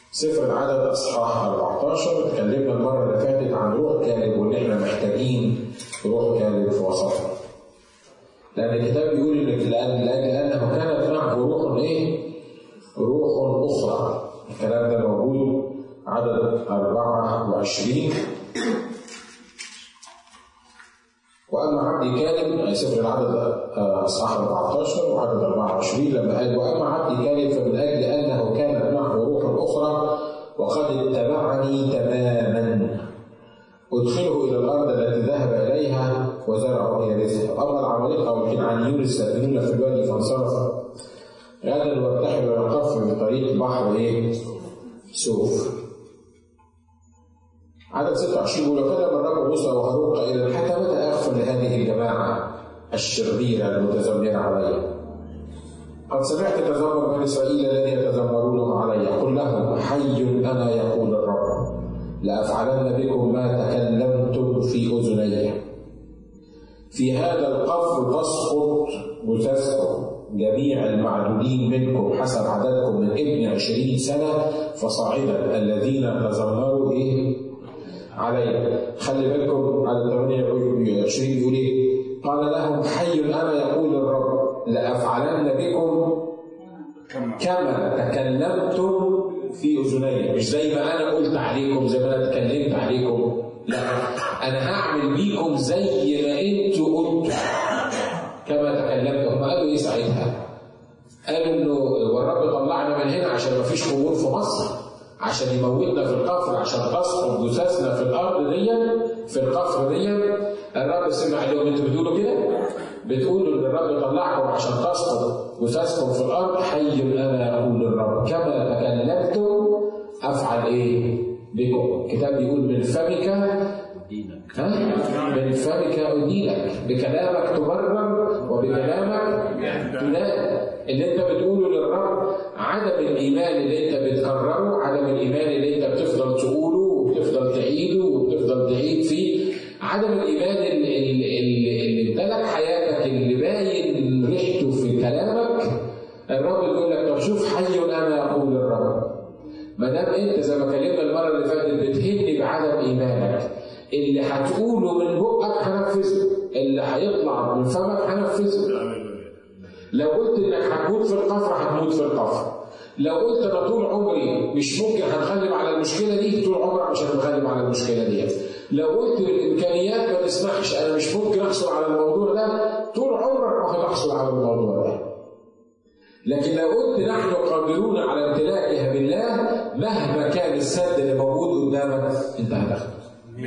سفر العدد اصحاح 14 اتكلمنا المره اللي فاتت عن روح كالب وان احنا محتاجين روح كالب في وسطنا. لان الكتاب بيقول ان لان لانه كانت معه روح ايه؟ روح اخرى. الكلام ده موجود عدد 24 واما عبدي كالب سفر العدد اصحاح 14 وعدد 24 لما قال واما عبدي كالب فمن اجل انه كانت معه روح اخرى وقد اتبعني تماما ادخله الى الارض التي ذهب اليها وزرعه يرثها اما العمالقه والكنعانيون الساكنون في الوادي فانصرف غدا وارتحل ويقف في طريق بحر ايه؟ سوف عدد 26 يقول وكلم الرب موسى وهارون قائلا حتى متى اغفر لهذه الجماعه الشريره المتذمره علي؟ قد سمعت تذمر بني اسرائيل الذي يتذمرونه علي قل لهم حي انا يقول الرب لافعلن بكم ما تكلمتم في اذني في هذا القفر تسقط جثثكم جميع المعدودين منكم حسب عددكم من ابن عشرين سنة فصاعدا الذين تذمروا إيه علي خلي بالكم على 28 يقول ايه؟ قال لهم حي انا يقول الرب لافعلن بكم كما تكلمتم في اذني مش زي ما انا قلت عليكم زي ما انا اتكلمت عليكم لا انا هعمل بيكم زي ما انتوا قلتوا كما تكلمت هم قالوا ايه ساعتها؟ قالوا انه والرب طلعنا من هنا عشان ما فيش قبور في مصر عشان يموتنا في القفر عشان تسقط جثثنا في الارض دي في القفر دي الرب سمع لهم انتوا بتقولوا كده؟ بتقولوا ان الرب طلعكم عشان تسقط جثثكم في الارض حي انا اقول الرب كما تكلمتم افعل ايه؟ بكم الكتاب بيقول من فمك ها؟ من فمك أدينك بكلامك تبرر وبكلامك تنال اللي انت بتقوله للرب عدم الايمان اللي انت بتكرره عدم الايمان اللي انت بتفضل تقوله وبتفضل تعيده وبتفضل تعيد فيه عدم الايمان اللي, اللي, اللي امتلك حياتك اللي باين ريحته في كلامك الرب يقول لك طب شوف حي انا يقول الرب ما دام انت زي ما كلمنا المره اللي فاتت بتهني بعدم ايمانك اللي هتقوله من بقك هنفذه اللي هيطلع من فمك هنفذه لو قلت انك هتموت في القفر هتموت في القفر لو قلت انا طول عمري مش ممكن هتغلب على المشكله دي طول عمرك مش هتتغلب على المشكله دي لو قلت الامكانيات ما تسمحش انا مش ممكن احصل على الموضوع ده طول عمرك ما هتحصل على الموضوع ده لكن لو قلت نحن قادرون على امتلاكها بالله مهما كان السد اللي موجود قدامك انت هتاخده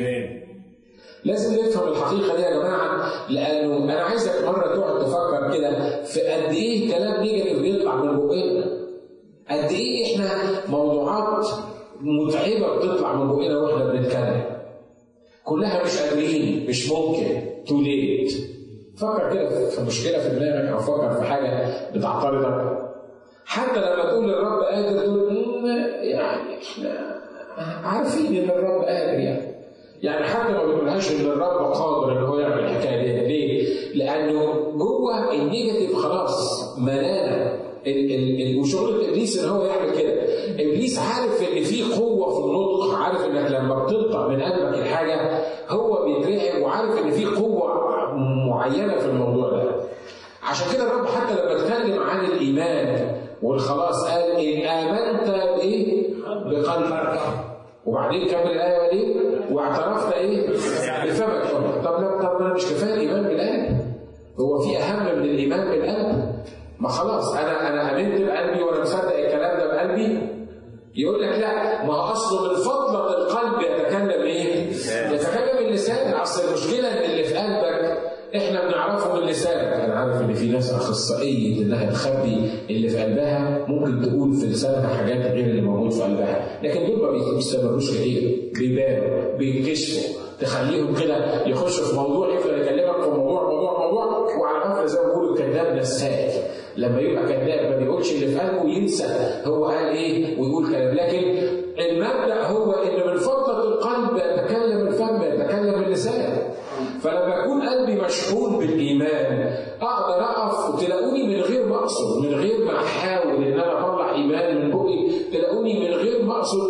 لازم نفهم الحقيقة دي يا جماعة لأنه أنا عايزك مرة تقعد تفكر كده في قد إيه كلام نيجاتيف بيطلع من بقنا قد إيه إحنا موضوعات متعبة بتطلع من بقنا وإحنا بنتكلم كلها مش قادرين مش ممكن تو ليت فكر كده في مشكلة في دماغك أو فكر في حاجة بتعترضك حتى لما تقول للرب قادر تقول يعني احنا عارفين ان الرب قادر يعني يعني حتى ما بنقولهاش ان الرب قادر ان هو يعمل الحكايه دي ليه؟ لانه جوه النيجاتيف خلاص ملانه وشغله ابليس ان هو يعمل كده ابليس عارف ان في قوه في النطق عارف انك لما بتنطق من قلبك الحاجه هو بيترعب وعارف ان في قوه معينه في الموضوع ده عشان كده الرب حتى لما اتكلم عن الايمان والخلاص قال ان امنت بايه؟ بقلبك وبعدين كمل الايه دي واعترفت ايه؟ بفمك طب لا طب انا مش كفايه الايمان بالقلب هو في اهم من الايمان بالقلب ما خلاص انا انا امنت بقلبي وانا مصدق الكلام ده بقلبي يقول لك لا ما هو اصله من فضله القلب يتكلم ايه؟ يتكلم اللسان اصل المشكله ان اللي في قلبك احنا بنعرفه من لسانك انا عارف ان في ناس اخصائيه انها تخبي اللي في قلبها ممكن تقول في لسانها حاجات غير اللي موجود في قلبها لكن دول ما بيستمروش كتير بيبانوا بينكشفوا تخليهم كده يخشوا في موضوع يفضل يكلمك في موضوع موضوع موضوع وعلى فكره زي ما بيقولوا كذاب نساء لما يبقى كذاب ما بيقولش اللي في قلبه ينسى هو قال ايه ويقول كلام لكن المبدا هو ان من فضله القلب يتكلم الفم يتكلم اللسان فلما يكون قلبي مشحون بالايمان اقدر اقف وتلاقوني من غير ما اقصد من غير ما احاول ان انا اطلع ايمان من بقي تلاقوني من غير ما اقصد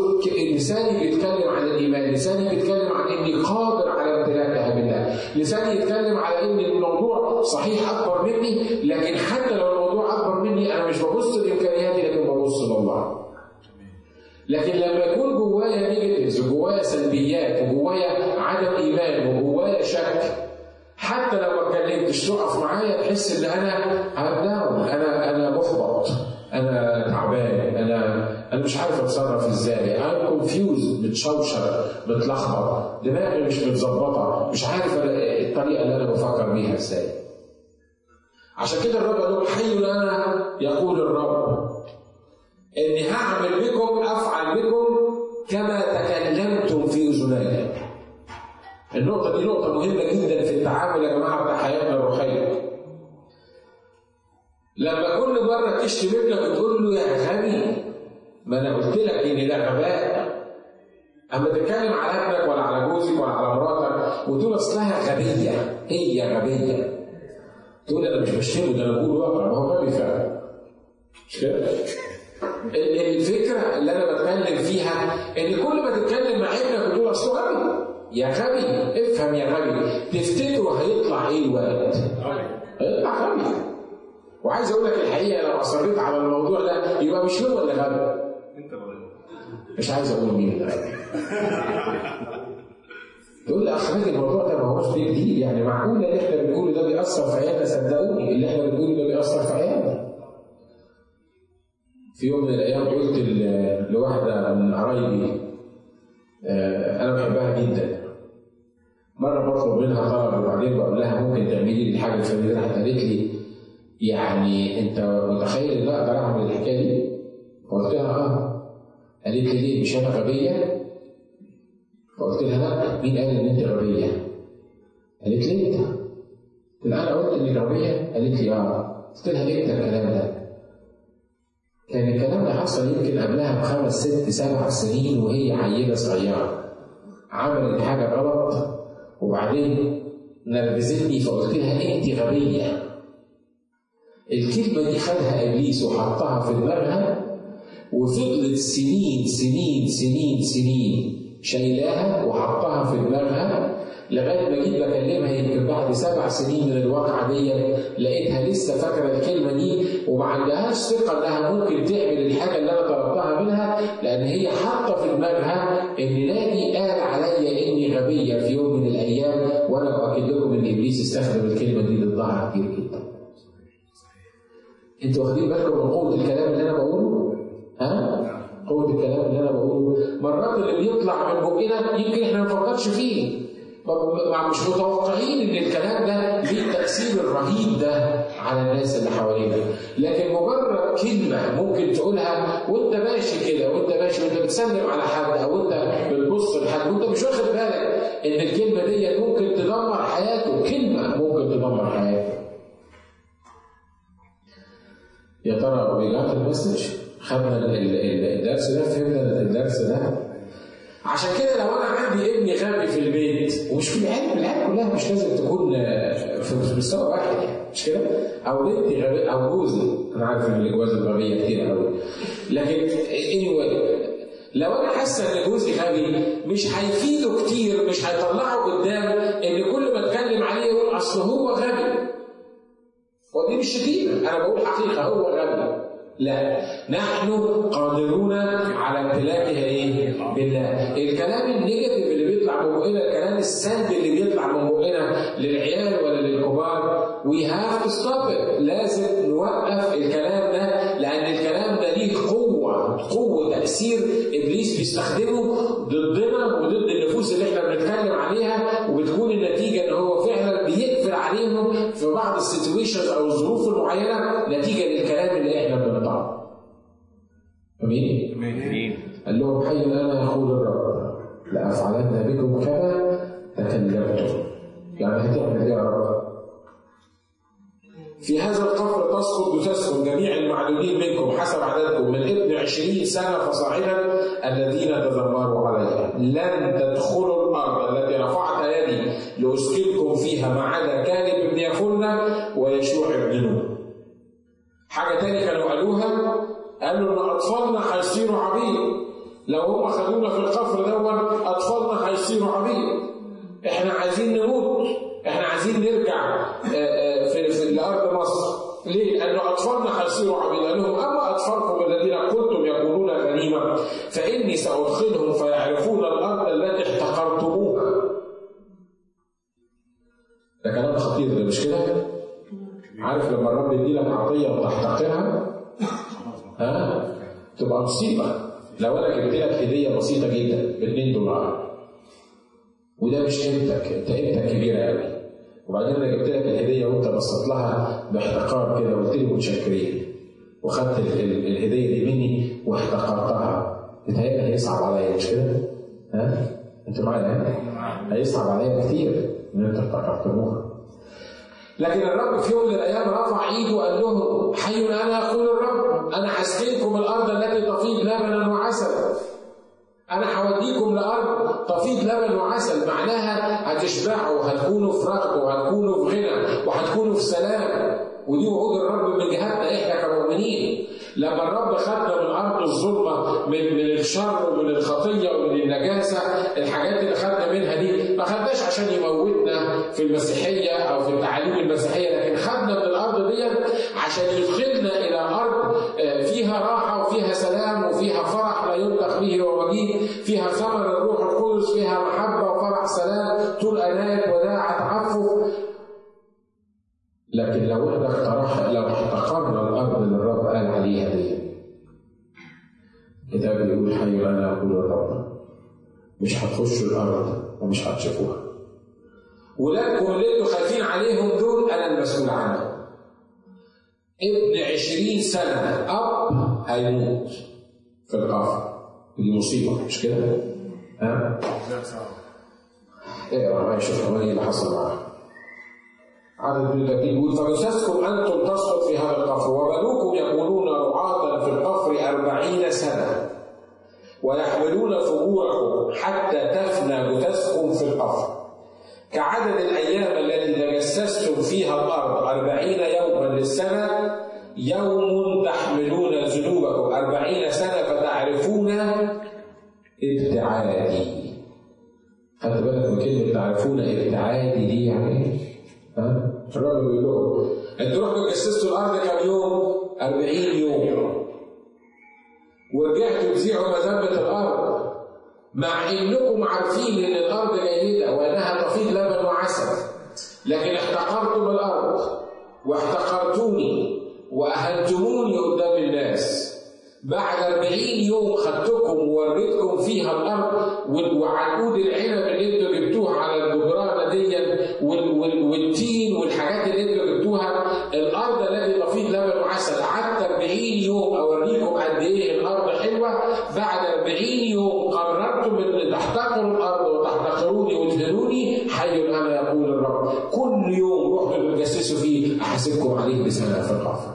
لساني بيتكلم عن الايمان لساني بيتكلم عن اني قادر على امتلاكها بالله لساني يتكلم على ان الموضوع صحيح اكبر مني لكن حتى لو الموضوع اكبر مني انا مش ببص لامكانياتي لكن ببص لله لكن لما يكون جوايا نيجاتيفز وجوايا سلبيات وجوايا عدم ايمان وجوايا شك حتى لو ما اتكلمتش تقف معايا تحس ان انا داون انا انا محبط انا تعبان انا انا مش عارف اتصرف ازاي انا كونفيوز متشوشر متلخبط دماغي مش متظبطه مش عارف الطريقه اللي انا بفكر بيها ازاي عشان كده الرب قال لهم حي انا يقول الرب اني هعمل بكم افعل بكم كما تكلمتم في اذني النقطه دي نقطه مهمه جدا في التعامل يا جماعه بتاع حياتنا الروحيه لما كل مره تشتم ابنك وتقول له يا غبي ما انا قلت لك ان ده غباء اما تتكلم على ابنك ولا على جوزك ولا على مراتك وتقول اصلها غبيه هي غبيه تقول انا مش بشتمه ده انا بقول واقع ما هو غبي فعلا مش كده؟ الفكره اللي انا بتكلم فيها ان كل ما تتكلم مع ابنك وتقول اصله غبي يا غبي افهم يا غبي تفتكروا هيطلع ايه الولد؟ هيطلع غبي وعايز اقول لك الحقيقه لو اصريت على الموضوع ده يبقى مش هو اللي غبي انت غلط مش عايز اقول مين اللي غبي تقول لي اخ الموضوع ده ما هوش بيج ديل يعني معقوله اللي احنا بنقوله ده بيأثر في عيالنا صدقوني اللي احنا بنقوله ده بيأثر في عيالنا في يوم من الايام قلت ل- لواحده من قرايبي آه، انا بحبها جدا مره بطلب منها طلب وبعدين بقول لها ممكن تعملي لي الحاجه الفلانيه راحت قالت لي يعني انت متخيل ان أنا اقدر اعمل الحكايه دي؟ فقلت لها اه قالت لي ليه مش انا غبيه؟ فقلت لها لا مين قال ان انت غبيه؟ قالت لي انت قلت لها انا قلت اني غبيه؟ قالت لي اه قلت لها امتى الكلام ده؟ كان الكلام ده حصل يمكن قبلها بخمس ست سبع سنين وهي عيلة صغيرة عملت حاجة غلط وبعدين نرفزتني فقلت لها انت غبية الكلمة دي خدها ابليس وحطها في دماغها وفضلت سنين سنين سنين سنين شايلاها وحطها في دماغها لغايه ما جيت بكلمها يمكن بعد سبع سنين من الواقعه دي لقيتها لسه فاكره الكلمه دي وما عندهاش ثقه انها ممكن تعمل الحاجه اللي انا طلبتها منها لان هي حاطه في دماغها ان نادي قال عليا اني غبيه في يوم من الايام وانا باكد لكم ان ابليس استخدم الكلمه دي ضدها كتير جدا. انتوا واخدين بالكم من قوه الكلام اللي انا بقوله؟ ها؟ قوه الكلام اللي انا بقوله مرات اللي بيطلع من بقنا يمكن احنا ما نفكرش فيه ما- مش متوقعين ان الكلام ده ليه التاثير الرهيب ده على الناس اللي حوالينا لكن مجرد كلمه ممكن تقولها وانت ماشي كده وانت ماشي وانت بتسلم على حد او انت بتبص لحد وانت مش واخد بالك ان الكلمه دي ممكن تدمر حياته كلمه ممكن تدمر حياته يا ترى بيجات المسج خدنا ال- ال- الدرس ده فهمنا الدرس ده عشان كده لو انا عندي ابني غبي في البيت ومش في العيال العيال كلها مش لازم تكون آه، في في مستوى واحد يعني مش كده؟ او بنتي غبي او جوزي انا عارف ان الجواز الغبيه كتير قوي لكن anyway لو انا حاسه ان جوزي غبي مش هيفيده كتير مش هيطلعه قدام ان كل ما اتكلم عليه يقول اصل هو غبي ودي مش شتيمة أنا بقول حقيقة هو غبي لا نحن قادرون على امتلاكها ايه؟ بالله. الكلام النيجاتيف اللي بيطلع من بقنا، الكلام السلبي اللي بيطلع من بقنا للعيال ولا للكبار وي هاف تو ستوب لازم نوقف الكلام ده لأن الكلام ده ليه قوة، قوة تأثير إبليس بيستخدمه ضدنا وضد النفوس اللي احنا بنتكلم عليها وبتكون النتيجة إن هو فعلا بيقفل عليهم في بعض السيتويشنز أو الظروف المعينة نتيجة للكلام اللي احنا بنقطعه. امين؟ امين قال لهم حي انا يقول الرب لافعلن بكم كما تكلمتم. يعني هتعمل ايه يا رب؟ في هذا القبر تسقط وتسكن جميع المعدودين منكم حسب عددكم من ابن عشرين سنة فصاعدا الذين تذمروا عليها لن تدخلوا الأرض التي رفعت يدي لأسكنكم فيها ما عدا كالب ابن يفنة ويشوع ابن نون حاجة تاني كانوا قالوها قالوا إن أطفالنا هيصيروا عبيد لو هم خدونا في القفر دون اطفالنا هيصيروا عبيد احنا عايزين نموت احنا عايزين نرجع آه، آه، في, في لارض مصر ليه؟ لأن أطفالنا هيصيروا عبيد قال لهم أما أطفالكم الذين كنتم يقولون غنيمة فإني سأدخلهم فيعرفون الأرض التي احتقرتموها. ده كلام خطير ده مش كده؟ عارف لما الرب يديلك عطية وتحتقرها؟ ها؟ تبقى مصيبة. لو أنا جبت لك هدية بسيطة جدا ب 2 دولار وده مش قيمتك، أنت قيمتك كبيرة قوي. وبعدين انا جبت لك الهديه وانت بصيت لها باحتقار كده وقلت لي متشكرين وخدت الهديه دي مني واحتقرتها بتهيألي هيصعب عليا مش كده؟ ها؟ انتوا معايا هيصعب عليا كتير ان انت احتقرتموها لكن الرب في يوم من الايام رفع ايده وقال لهم حي انا اقول الرب انا حسكنكم الارض التي تفيض لبنا وعسلا انا هوديكم لارض تفيض لبن وعسل معناها هتشبعوا هتكونوا في رغد وهتكونوا في غنى وهتكونوا في سلام ودي وعود الرب من جهتنا احنا كمؤمنين لما الرب خدنا من ارض الظلمه من من الشر ومن الخطيه ومن النجاسه الحاجات اللي خدنا منها دي ما خدناش عشان يموتنا في المسيحيه او في التعاليم المسيحيه لكن خدنا من الارض دي عشان يدخلنا الى ارض آه، فيها راحه وفيها سلام وفيها فرح لا ينطق به ومجيد فيها ثمر الروح القدس فيها محبه وفرح سلام طول اناه وداعه تعفف لكن لو احنا اقترح لو احتقرنا الارض اللي الرب قال عليها دي الكتاب بيقول حي انا اقول الرب مش هتخشوا الارض ومش هتشوفوها ولادكم اللي انتوا خايفين عليهم دول انا المسؤول عنهم ابن عشرين سنة أب هيموت في القفر دي مصيبة مش كده؟ ها؟ اقرا معايا شوف ايه اللي حصل معاه عدد من يقول فجثثكم أنتم تسقط في هذا القفر وبنوكم يكونون رعاة في القفر أربعين سنة ويحملون فجوعكم حتى تفنى جثثكم في القفر كعدد الأيام التي تجسستم فيها الأرض أربعين يوما للسنة يوم تحملون ذنوبكم أربعين سنة فتعرفون ابتعادي خدت بالك من كلمة تعرفون ابتعادي دي يعني ايه؟ ها؟ الراجل بيقول لهم انتوا رحتوا جسستوا الارض كم يوم؟ 40 يوم ورجعتوا تذيعوا مذبة الارض مع انكم عارفين ان الارض جيدة وانها تفيض لبن وعسل لكن احتقرتم الارض واحتقرتوني واهنتموني قدام الناس بعد 40 يوم خدتكم ووريتكم فيها الارض وعنقود العنب اللي انتوا جبتوها على الجدران دي والتين والحاجات اللي انتوا جبتوها الارض التي تفيض لبن وعسل قعدت 40 يوم اوريكم قد ايه الارض حلوه بعد 40 يوم قررتم ان تحتقروا الارض وتحتقروني وتهنوني حي انا يقول الرب كل يوم روحوا تجسسوا فيه احاسبكم عليه بسنه في الغفر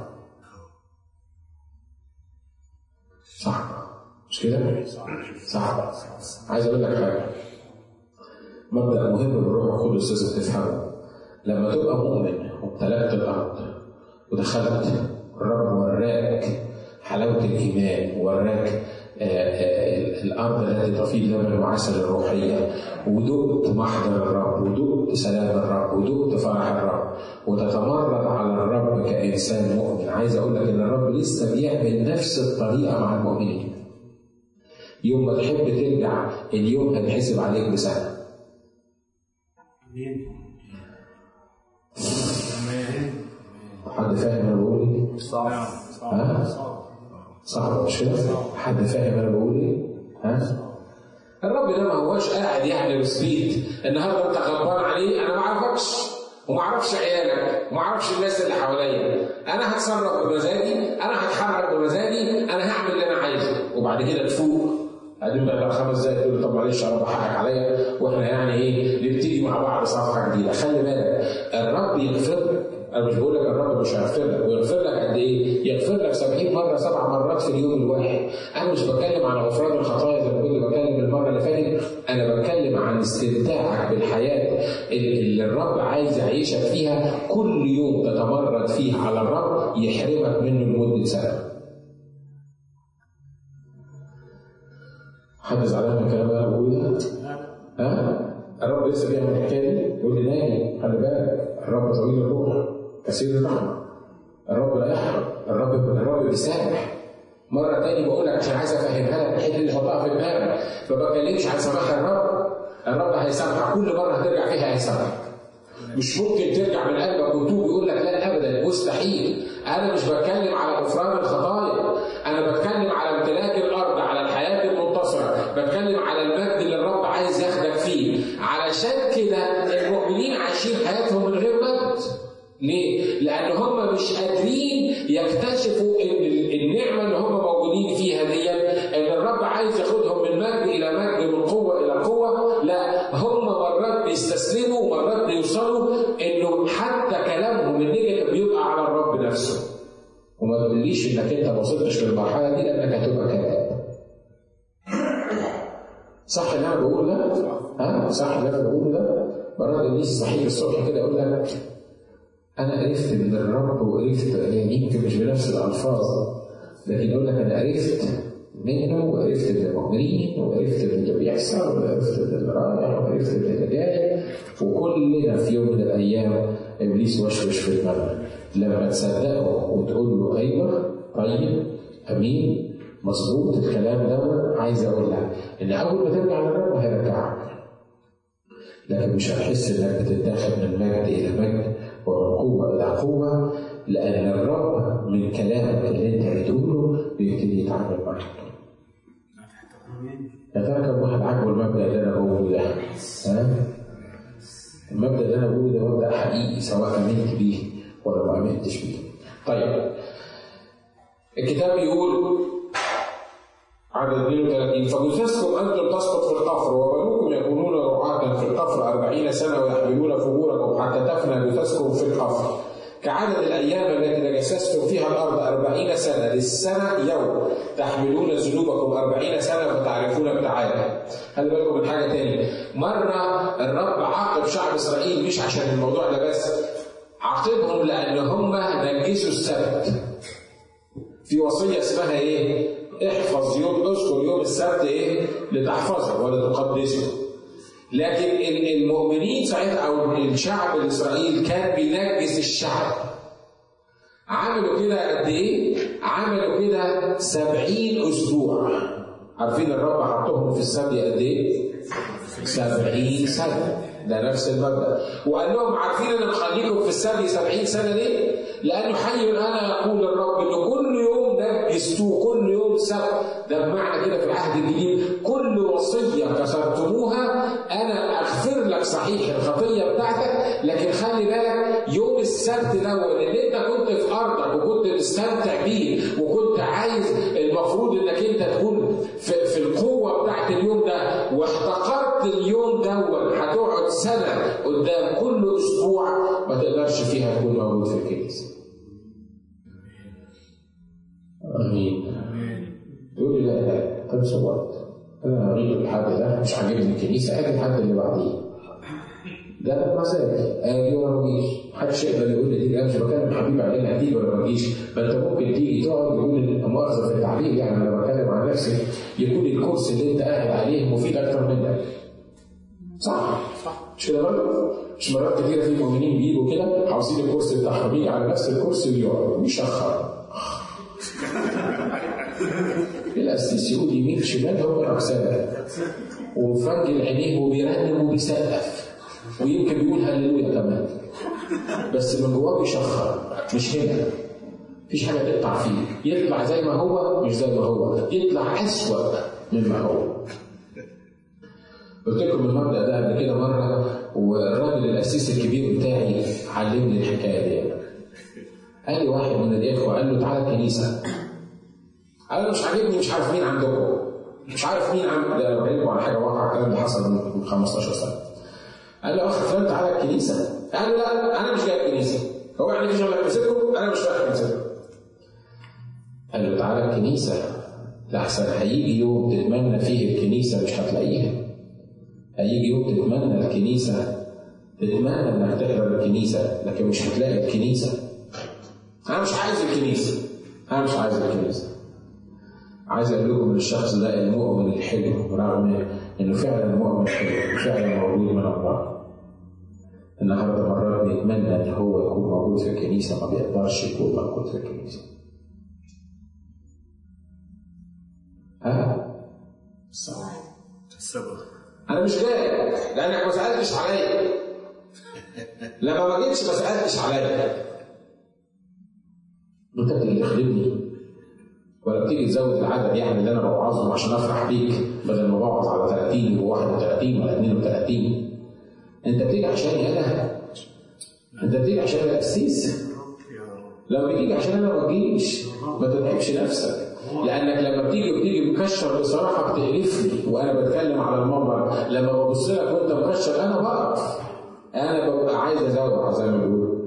صح مش كده؟ صح عايز اقول لك حاجه مبدا مهم بالروح القدس لازم تفهمه لما تبقى مؤمن وامتلكت الارض ودخلت الرب وراك حلاوه الايمان وراك آه، آه، الارض التي تفيض لبن وعسل الروحيه ودقت محضر الرب ودقت سلام الرب ودقت فرح الرب وتتمرد على الرب كانسان مؤمن عايز اقول لك ان الرب لسه بيعمل نفس الطريقه مع المؤمنين يوم ما تحب ترجع اليوم هيتحسب عليك بسنه حد فاهم انا بقول ايه؟ صح صح صعب مش كده؟ حد فاهم انا بقول ايه؟ ها؟ الرب ده ما هوش قاعد يعني بسبيت النهارده انت غضبان عليه انا ما اعرفكش وما اعرفش عيالك وما اعرفش الناس اللي حواليا انا هتصرف بمزاجي انا هتحرك بمزاجي انا هعمل اللي انا عايزه وبعد كده تفوق بعدين بقى خمس دقايق تقول طب معلش انا بحقك عليا واحنا يعني ايه نبتدي مع بعض صفحه جديده خلي بالك الرب يغفر لك انا مش بقول لك الرب مش هيغفر لك ويغفر لك قد ايه؟ يغفر لك 70 مره سبع مرات في اليوم الواحد انا مش بتكلم عن غفران الخطايا زي ما كنت بتكلم المره اللي فاتت انا بتكلم عن استمتاعك بالحياه اللي الرب عايز يعيشك فيها كل يوم تتمرد فيه على الرب يحرمك منه لمده سنه حد زعلان من الكلام اللي انا بقوله ده؟ ها؟ الرب لسه بيعمل الحكايه دي يقول لي ناجي خلي بالك الرب طويل الروح كثير الرحمه الرب لا يحرق الرب الرب بيسامح مرة تاني بقول لك عشان عايز افهمها لك الحته اللي حطها في دماغك ما بتكلمش عن سماح الرب الرب هيسامحك كل مرة هترجع فيها هيسامحك مش ممكن ترجع من قلبك وتوب يقول لك لا ابدا مستحيل انا مش بتكلم على غفران الخطايا انا بتكلم على امتلاك الارض على الحياه المنتصره بتكلم على المجد اللي الرب عايز ياخدك فيه علشان كده المؤمنين عايشين حياتهم من غير مجد ليه؟ لأن هم مش قادرين يكتشفوا إن النعمة اللي هم موجودين فيها دي إن الرب عايز ياخدهم من مجد إلى مجد من قوة إلى قوة، لا هم مرات بيستسلموا ومرات بيوصلوا إنه حتى كلامهم النيجاتيف بيبقى على الرب نفسه. وما تقوليش إنك أنت ما وصلتش للمرحلة دي لأنك هتبقى كذاب. صح اللي أنا بقوله ده؟ ها؟ صح اللي أنا بقوله ده؟ مرات إبليس صحيح الصبح كده يقول لك أنا عرفت من الرب وعرفت يعني يمكن مش بنفس الألفاظ لكن يقول لك أنا عرفت منه وعرفت من المؤمنين وعرفت اللي بيحصل وعرفت اللي رايح وعرفت اللي جاي وكلنا في يوم من الأيام إبليس وشوش في دماغنا لما تصدقه وتقول له أيوه طيب أمين مظبوط الكلام ده عايز أقول لك إن أول ما ترجع للرب هيرجعك لكن مش هتحس إنك بتتاخد من مجد إلى مجد ومن قوة إلى قوة لأن الرب من كلامك اللي أنت بتقوله بيبتدي يتعامل معاك. يا ترى كم واحد عاجبه المبدأ اللي أنا بقوله ده؟ ها؟ المبدأ اللي أنا بقوله ده مبدأ حقيقي سواء آمنت بيه ولا ما آمنتش بيه. طيب الكتاب يقول عدد 32 فجثثكم انتم تسقط في القفر وبنوكم يكونون رعاة في القفر أربعين سنة ويحملون فجوركم حتى تفنى جثثكم في القفر كعدد الأيام التي تجسستم فيها الأرض أربعين سنة للسنة يوم تحملون ذنوبكم أربعين سنة فتعرفون ابتعادا خلي بالكم من حاجة تاني مرة الرب عاقب شعب إسرائيل مش عشان الموضوع ده بس عاقبهم لأن هم نجسوا السبت في وصية اسمها إيه؟ احفظ يوم اذكر يوم السبت ايه؟ لتحفظه ولا تقدسه. لكن المؤمنين ساعتها او الشعب الاسرائيلي كان بينجس الشعب. عملوا كده قد ايه؟ عملوا كده سبعين اسبوع. عارفين الرب حطهم في السبي قد ايه؟ سبعين سنة. ده نفس المبدأ. وقال لهم عارفين انا مخليكم في السبي سبعين سنة ليه؟ لأنه حي أنا يقول الرب إنه كل يوم نجستوه كل يوم سبت ده بمعنى كده في العهد الجديد كل وصية كسرتموها أنا أغفر لك صحيح الخطية بتاعتك لكن خلي بالك يوم السبت ده اللي أنت كنت في أرضك وكنت مستمتع بيه وكنت عايز المفروض إنك أنت تكون في, في القوة بتاعت اليوم ده واحتقرت اليوم ده هتقعد سنة قدام كل أسبوع ما تقدرش فيها تكون موجود في الكنيسة. امين يقول لي لا لا طب صوت انا هغيب الحد ده مش عاجبني الكنيسه اجي الحد اللي بعديه ده بمزاجي اجي ولا ما اجيش محدش يقدر يقول لي تيجي انا مش بكلم حبيبي علينا هتيجي ولا ما تجيش ما انت ممكن تيجي تقعد يقول مؤاخذه في التعبير يعني انا بتكلم عن نفسي يكون الكرسي اللي انت قاعد عليه مفيد اكتر منك صح صح مش كده برضه؟ مش مرات كتيره في مؤمنين بيجوا كده عاوزين الكرسي بتاعهم يجي على نفس الكرسي ويقعد ويشخر القسيس يقول يمين شمال هو رقصان ومفرجل عينيه وبيرنم وبيسقف ويمكن بيقول هللويا كمان بس من جواه بيشخر مش هنا مفيش حاجه تقطع فيه يطلع زي ما هو مش زي ما هو يطلع اسوأ مما هو قلت لكم المبدا ده قبل كده مره والراجل القسيس الكبير بتاعي علمني الحكايه دي قال لي واحد من الاخوه قال له تعالى الكنيسه قال له مش عاجبني مش عارف مين عندكم مش عارف مين عند ده بقول لكم على حاجه واقعه الكلام ده حصل من 15 سنه قال له اخ فلان تعالى الكنيسه قال له لا انا مش جاي الكنيسه هو يعني في شغله كنيستكم انا مش رايح كنيستكم قال له تعالى الكنيسه لحسن هيجي يوم تتمنى فيه الكنيسه مش هتلاقيها هيجي يوم تتمنى الكنيسه تتمنى انك تحضر الكنيسه لكن مش هتلاقي الكنيسه انا مش عايز الكنيسه انا مش عايز الكنيسه عايز اقول لكم ان الشخص ده المؤمن الحلو رغم انه فعلا مؤمن حلو وفعلا موجود من الله النهارده مرات بيتمنى ان هو يكون موجود في الكنيسه ما بيقدرش يكون موجود في الكنيسه ها صح السبب انا مش جاي لانك ما سالتش عليا لما ما جيتش ما سالتش عليا انت بتيجي تخدمني ولا بتيجي تزود العدد يعني اللي انا بوعظهم عشان افرح بيك بدل ما بوعظ على 30 يبقوا 31 ولا 32 انت بتيجي عشاني انا انت بتيجي عشان القسيس يا رب لما بتيجي عشان انا ما تجيش ما تتعبش نفسك لانك لما بتيجي بتيجي مكشر بصراحه بتقرفني وانا بتكلم على المنبر لما ببص لك وانت مكشر انا بقف انا ببقى عايز ازوع زي ما بيقولوا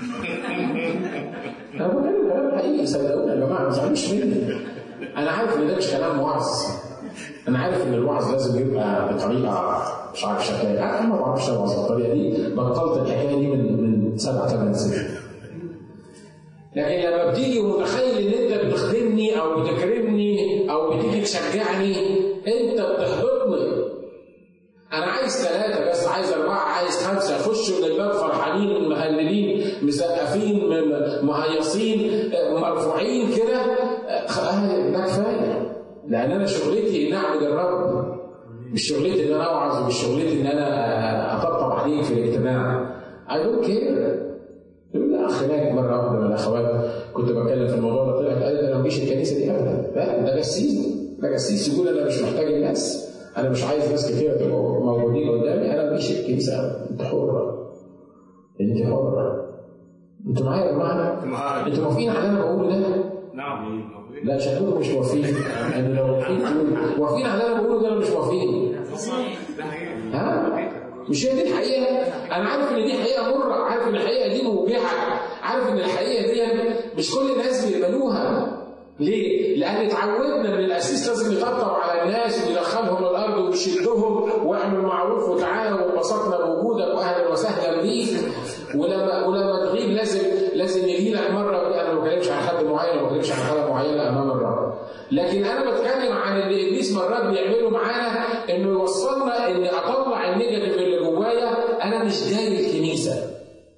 انا بتكلم كلام حقيقي صدقوني يا جماعه ما تزعلوش مني انا عارف ان ده مش كلام وعظ انا عارف ان الوعظ لازم يبقى بطريقه مش عارف شكلها انا ما بعرفش اوعظ بالطريقه دي بطلت الحكايه دي من من سبع ثمان سنين لكن لما بتيجي ومتخيل ان انت بتخدمني او بتكرمني او بتيجي تشجعني انت بتحبطني انا عايز ثلاثة بس عايز أربعة عايز خمسة يخشوا من الباب فرحانين مهللين مسقفين م- مهيصين آه، مرفوعين كده آه، آه، ده كفاية لأن أنا شغلتي إن أعبد الرب مش شغلتي إن أنا أوعظ ومش شغلتي إن أنا آه، أطبطب عليك في الاجتماع I don't care يقول لي اخ هناك مره واحده من الاخوات كنت بتكلم في الموضوع ده طلعت قالت انا ما بيجيش الكنيسه دي ابدا لا ده جسيس ده جسيس يقول انا مش محتاج الناس انا مش عايز ناس كتير تبقى موجودين قدامي انا ما بيجيش الكنيسه ابدا انت حره انت حره انتوا معايا يا جماعه؟ معاك. انتوا موافقين على اللي انا بقوله ده؟ نعم لا شكلكم مش موافقين يعني لو موافقين تقولوا موافقين على اللي انا بقوله ده ولا مش موافقين؟ ده حقيقي ها؟ مش هي دي الحقيقة؟ أنا عارف إن دي حقيقة مرة، عارف إن الحقيقة دي موجعة، عارف إن الحقيقة دي مش كل الناس بيقبلوها. ليه؟ لأن اتعودنا إن القسيس لازم يطبطب على الناس ويدخلهم الأرض ويشدهم واعمل معروف وتعالى وانبسطنا بوجودك وأهلا وسهلا بيك ولما ولما تغيب لازم لازم يجي لك مرة أنا ما بتكلمش عن حد معين ما بتكلمش عن حاجة معينة أمام الرب. لكن انا بتكلم عن اللي ابليس مرات بيعمله معانا انه يوصلنا ان اطلع النيجاتيف اللي جوايا انا مش جاي الكنيسه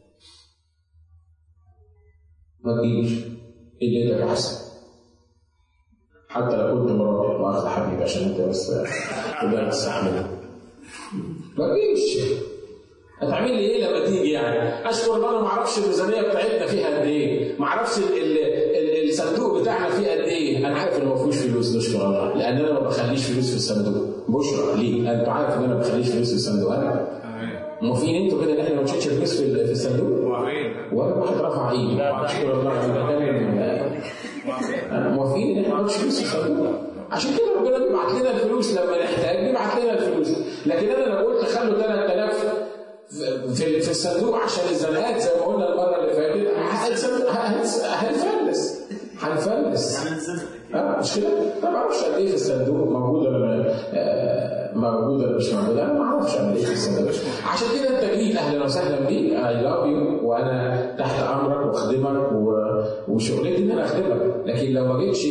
ما تجيش ايديك احسن حتى لو كنت مراتي مؤاخذة حبيبي عشان انت بس تقدر تستحملها ما تجيش هتعمل لي ايه لما تيجي يعني؟ اشكر الله انا ما اعرفش الميزانيه بتاعتنا فيها قد ايه، ما اعرفش ال- ال- ال- الصندوق بتاعنا فيه قد ايه، انا عارف ان ما فيهوش فلوس نشكر الله، لان انا ما بخليش فلوس في الصندوق، بشرى ليه؟ انت عارف ان انا ما بخليش فلوس في الصندوق انا موافقين انتوا كده ان احنا ما نشيلش فلوس في ال- في الصندوق؟ واقعين ولا واحد رفع ايده، اشكر الله انا بتكلم موافقين ان احنا ما نحطش فلوس في الصندوق عشان كده ربنا بيبعت لنا الفلوس لما نحتاج بيبعت لنا الفلوس لكن انا لو قلت خلوا 3000 في في الصندوق عشان الزنقات زي ما قلنا المره اللي فاتت هنس- هنس- هنفلس هنفلس اه مش كده؟ انا ما اعرفش قد ايه في الصندوق موجوده ولا آه، موجوده ولا مش موجوده انا ما اعرفش قد ايه في الصندوق عشان كده انت جيت اهلا وسهلا بيك اي لاف يو وانا تحت امرك واخدمك و- وشغلتي ان انا اخدمك لكن لو ما جيتش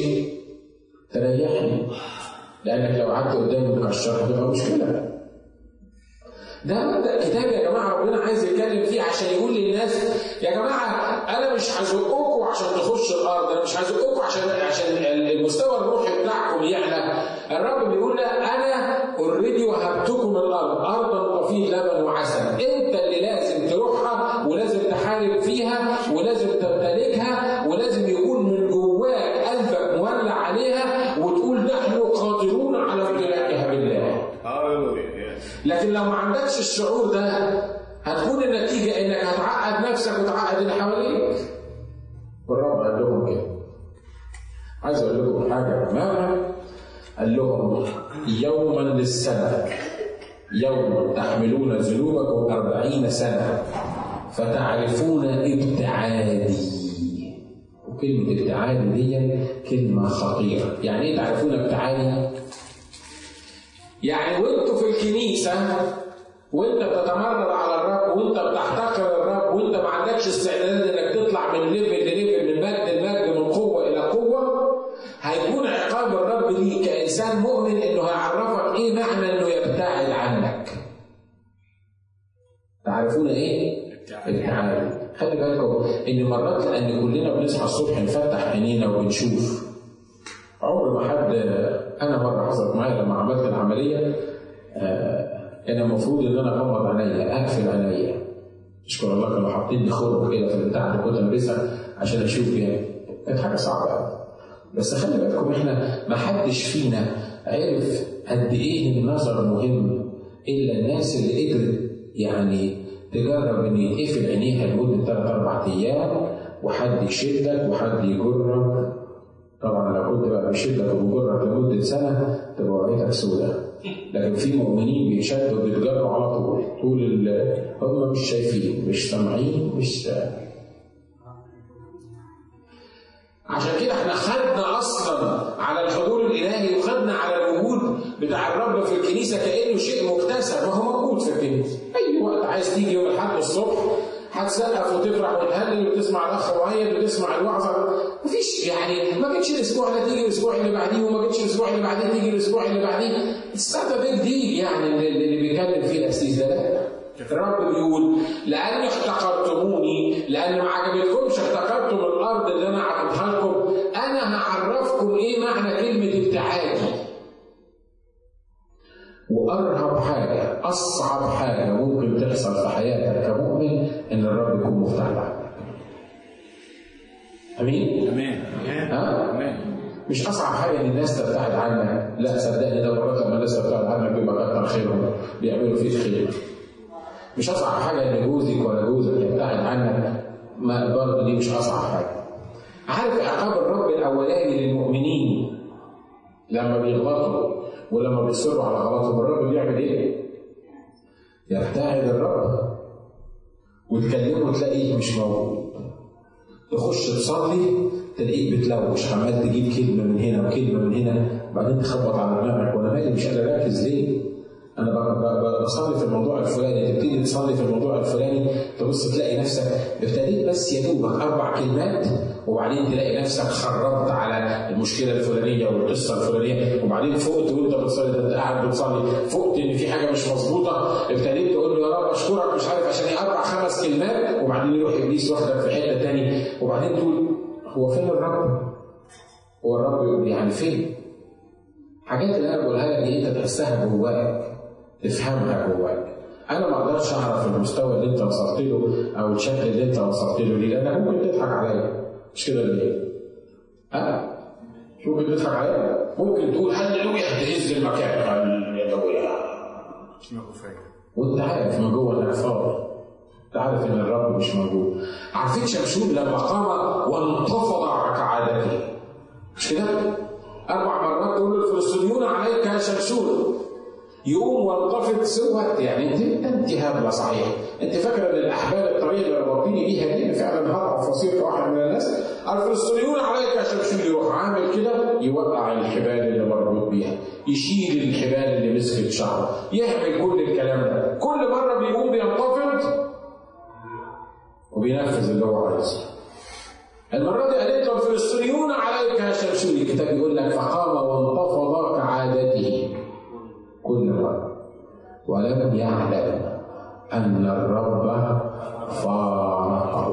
تريحني لانك لو قعدت قدامي مكشر هتبقى مشكله ده مبدا كتاب يا جماعه ربنا عايز يتكلم فيه عشان يقول للناس يا جماعه انا مش هزقكم عشان تخشوا الارض انا مش هزقكم عشان عشان المستوى الروحي بتاعكم يعلى الرب بيقول لنا انا اوريدي وهبتكم الارض ارضا تفيض لبن وعسل انت اللي لازم تروحها ولازم تحارب فيها ولازم تمتلكها ولازم يكون من جواك قلبك مولع عليها وتقول نحن قادرون على امتلاكها بالله هاللويا لكن لو ما عندكش الشعور ده هتكون النتيجة إنك هتعقد نفسك وتعقد اللي حواليك. والرب قال لهم كده. عايز أقول لكم حاجة كمان قال لهم يوما للسنة يوما تحملون ذنوبكم أربعين سنة فتعرفون ابتعادي وكلمة ابتعادي دي كلمة خطيرة يعني ايه تعرفون ابتعادي؟ يعني وانتوا في الكنيسة وانت بتتمرد على الرب وانت بتحتقر الرب وانت ما عندكش استعداد انك تطلع من ليفل لليفل من مجد لمجد من قوة إلى قوة هيكون عقاب الرب الرب ليك كانسان مؤمن انه هيعرفك ايه معنى انه يبتعد عنك تعرفون ايه؟ ابتعاد خلي بالكم ان مرات لان كلنا بنصحى الصبح نفتح عينينا وبنشوف عمر ما حد انا مره حصلت معايا لما عملت العمليه آه، كان المفروض ان انا اغمض عينيا اقفل عينيا اشكر الله كانوا حاطين لي خرم كده في البتاع اللي كنت لابسها عشان اشوف بيها كانت حاجه صعبه قوي بس خلي بالكم احنا ما حدش فينا عرف قد ايه النظر مهم الا الناس اللي قدرت يعني تجرب ان يتقفل عينيها لمده ثلاث اربع ايام وحد يشدك وحد يجرك طبعا لو كنت بقى بيشدك وبيجرك لمده سنه تبقى وقعتك سوداء لكن في مؤمنين بيشدوا وبيتجروا على طول طول ال- هم مش شايفين مش سامعين مش عشان كده احنا خدنا اصلا على الحضور الالهي وخدنا على الوجود بتاع الرب في الكنيسه كانه شيء مكتسب ما هو موجود في الكنيسه اي وقت عايز تيجي يوم الاحد الصبح هتسقف وتفرح وتهلل وتسمع الاخ مؤيد وتسمع الوعظه مفيش يعني ما جتش الاسبوع ده تيجي الاسبوع اللي بعديه وما جتش الاسبوع اللي بعديه تيجي الاسبوع اللي بعديه السبب بيج ديل يعني اللي اللي بيتكلم فيه الاسيس ده لا الرب بيقول لأن احتقرتموني لأن ما عجبتكمش احتقرتم الأرض اللي أنا عطيتها لكم أنا هعرفكم إيه معنى كلمة ابتعادي وأرهب حاجة أصعب حاجة ممكن تحصل في حياتك كمؤمن إن الرب يكون مفتعل عنك أمين؟ امان ها؟ امان مش اصعب حاجه ان الناس تبتعد عنك لا صدقني ده مرات لما الناس تبتعد عنك بيبقى كتر خيرهم بيعملوا فيك خير مش اصعب حاجه ان جوزك ولا جوزك يبتعد عنك ما برضه دي مش اصعب حاجه عارف عقاب الرب الاولاني للمؤمنين لما بيغلطوا ولما بيصروا على غلطهم الرب بيعمل ايه؟ يبتعد الرب وتكلمه تلاقيه مش موجود تخش تصلي تلاقيك بتلوش عمال تجيب كلمه من هنا وكلمه من هنا وبعدين تخبط على دماغك وانا مالي مش قادر اركز ليه؟ انا ب- ب- ب- بصلي في الموضوع الفلاني تبتدي تصلي في الموضوع الفلاني تبص تلاقي نفسك ابتديت بس يا دوبك اربع كلمات وبعدين تلاقي نفسك خربت على المشكله الفلانيه والقصه الفلانيه وبعدين فقت وانت بتصلي ده انت قاعد بتصلي فقت ان في حاجه مش مظبوطه ابتديت تقول له يا رب اشكرك مش عارف عشان ايه اربع خمس كلمات وبعدين يروح ابليس واخدك في حته تاني وبعدين تقول هو فين الرب؟ هو الرب يعني فين؟ حاجات اللي انا بقولها لك دي انت تحسها جواك تفهمها جواك انا ما اقدرش اعرف المستوى اللي انت وصلت له او الشكل اللي انت وصلت له ليه لانك ممكن تضحك عليا مش كده ليه؟ اه مش ممكن تضحك عليا ممكن تقول هللويا تهز المكان هللويا مش مغفر وانت عارف من جوه انك فاضي انت عارف ان الرب مش موجود عارفين شمشون لما قام وانتفض كعادته مش كده؟ اربع مرات تقول له الفلسطينيون عليك يا شمشون يقوم وانتفض سوت يعني انت انت هبله صحيح انت فاكره ان الاحبال الطريقه اللي ربطيني بيها دي أنا فعلا هضعف وصير كواحد من الناس الفلسطينيون عليك يا شمشون يروح عامل كده يوقع الحبال اللي مربوط بيها يشيل الحبال اللي مسكت شعره يعمل كل الكلام ده كل مره بيقوم بينتفض وبينفذ اللي هو عايزه المرة دي قالت له الفلسطينيون عليك يا شمشون الكتاب يقول لك فقام وانتفض كعادته كل مرة ولم يعلم أن الرب فارقه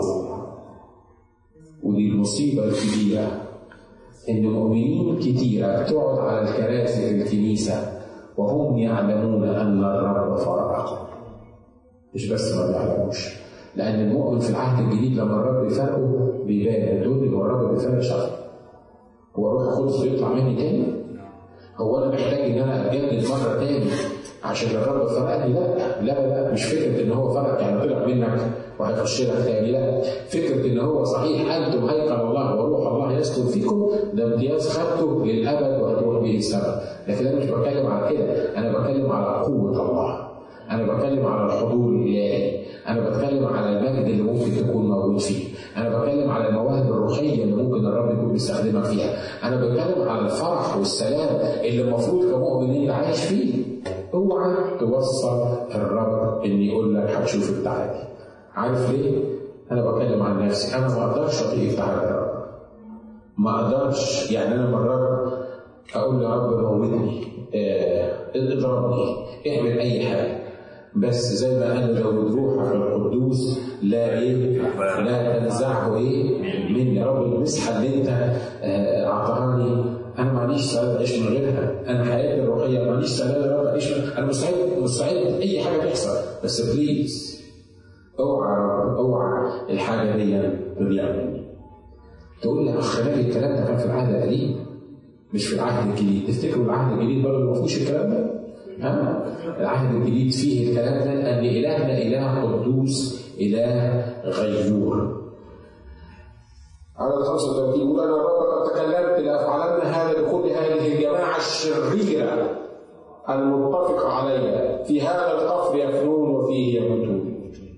ودي المصيبة الكبيرة إن مؤمنين كتيرة بتقعد على الكراسي في الكنيسة وهم يعلمون أن الرب فارقهم مش بس ما بيعلموش لأن المؤمن في العهد الجديد لما الرب يفرقه بيبان دول اللي هو الرب بيفرق شخص هو روح القدس يطلع مني تاني هو انا محتاج ان انا اتجدد مره تاني عشان الرب فرقني لا لا لا مش فكره ان هو فرق يعني طلع منك وهيخش لك تاني لا فكره ان هو صحيح انتم هيكل الله وروح الله يسكن فيكم ده امتياز خدته للابد وهتروح به السماء لكن انا مش بتكلم على كده انا بتكلم على قوه الله انا بتكلم على الحضور الالهي انا بتكلم على المجد اللي ممكن تكون موجود فيه انا بتكلم على المواهب الروحيه اللي ممكن الرب يكون بيستخدمك فيها انا بتكلم على الفرح والسلام اللي المفروض كمؤمن انت عايش فيه اوعى توصل الرب ان يقول لك هتشوف ابتعادي عارف ليه انا بتكلم عن نفسي انا ما اقدرش اطيق ابتعاد الرب ما اقدرش يعني انا مرات اقول يا رب موتني آه، اضربني اعمل اي حاجه بس زي ما قال داود روحك القدوس لا ايه لا تنزعه ايه مني يا رب المسحه اللي انت آه، اعطاهاني انا معليش سعاده اعيش من غيرها انا حياتي الروحيه معليش سعاده يا رب اعيش من- انا مستعد مستعد اي حاجه تحصل بس بليز اوعى يا رب اوعى الحاجه دي تضيع مني تقول لي يا اخ ناجي الكلام ده كان في العهد القديم مش في العهد الجديد تفتكروا العهد الجديد برضه ما فيهوش الكلام ده؟ ها؟ العهد الجديد فيه الكلام ده لان الهنا اله قدوس اله غيور عدد 35 يقول انا الرب قد تكلمت لافعلن هذا بكل هذه الجماعه الشريره المتفقه علي في هذا القفر يفنون وفيه يموتون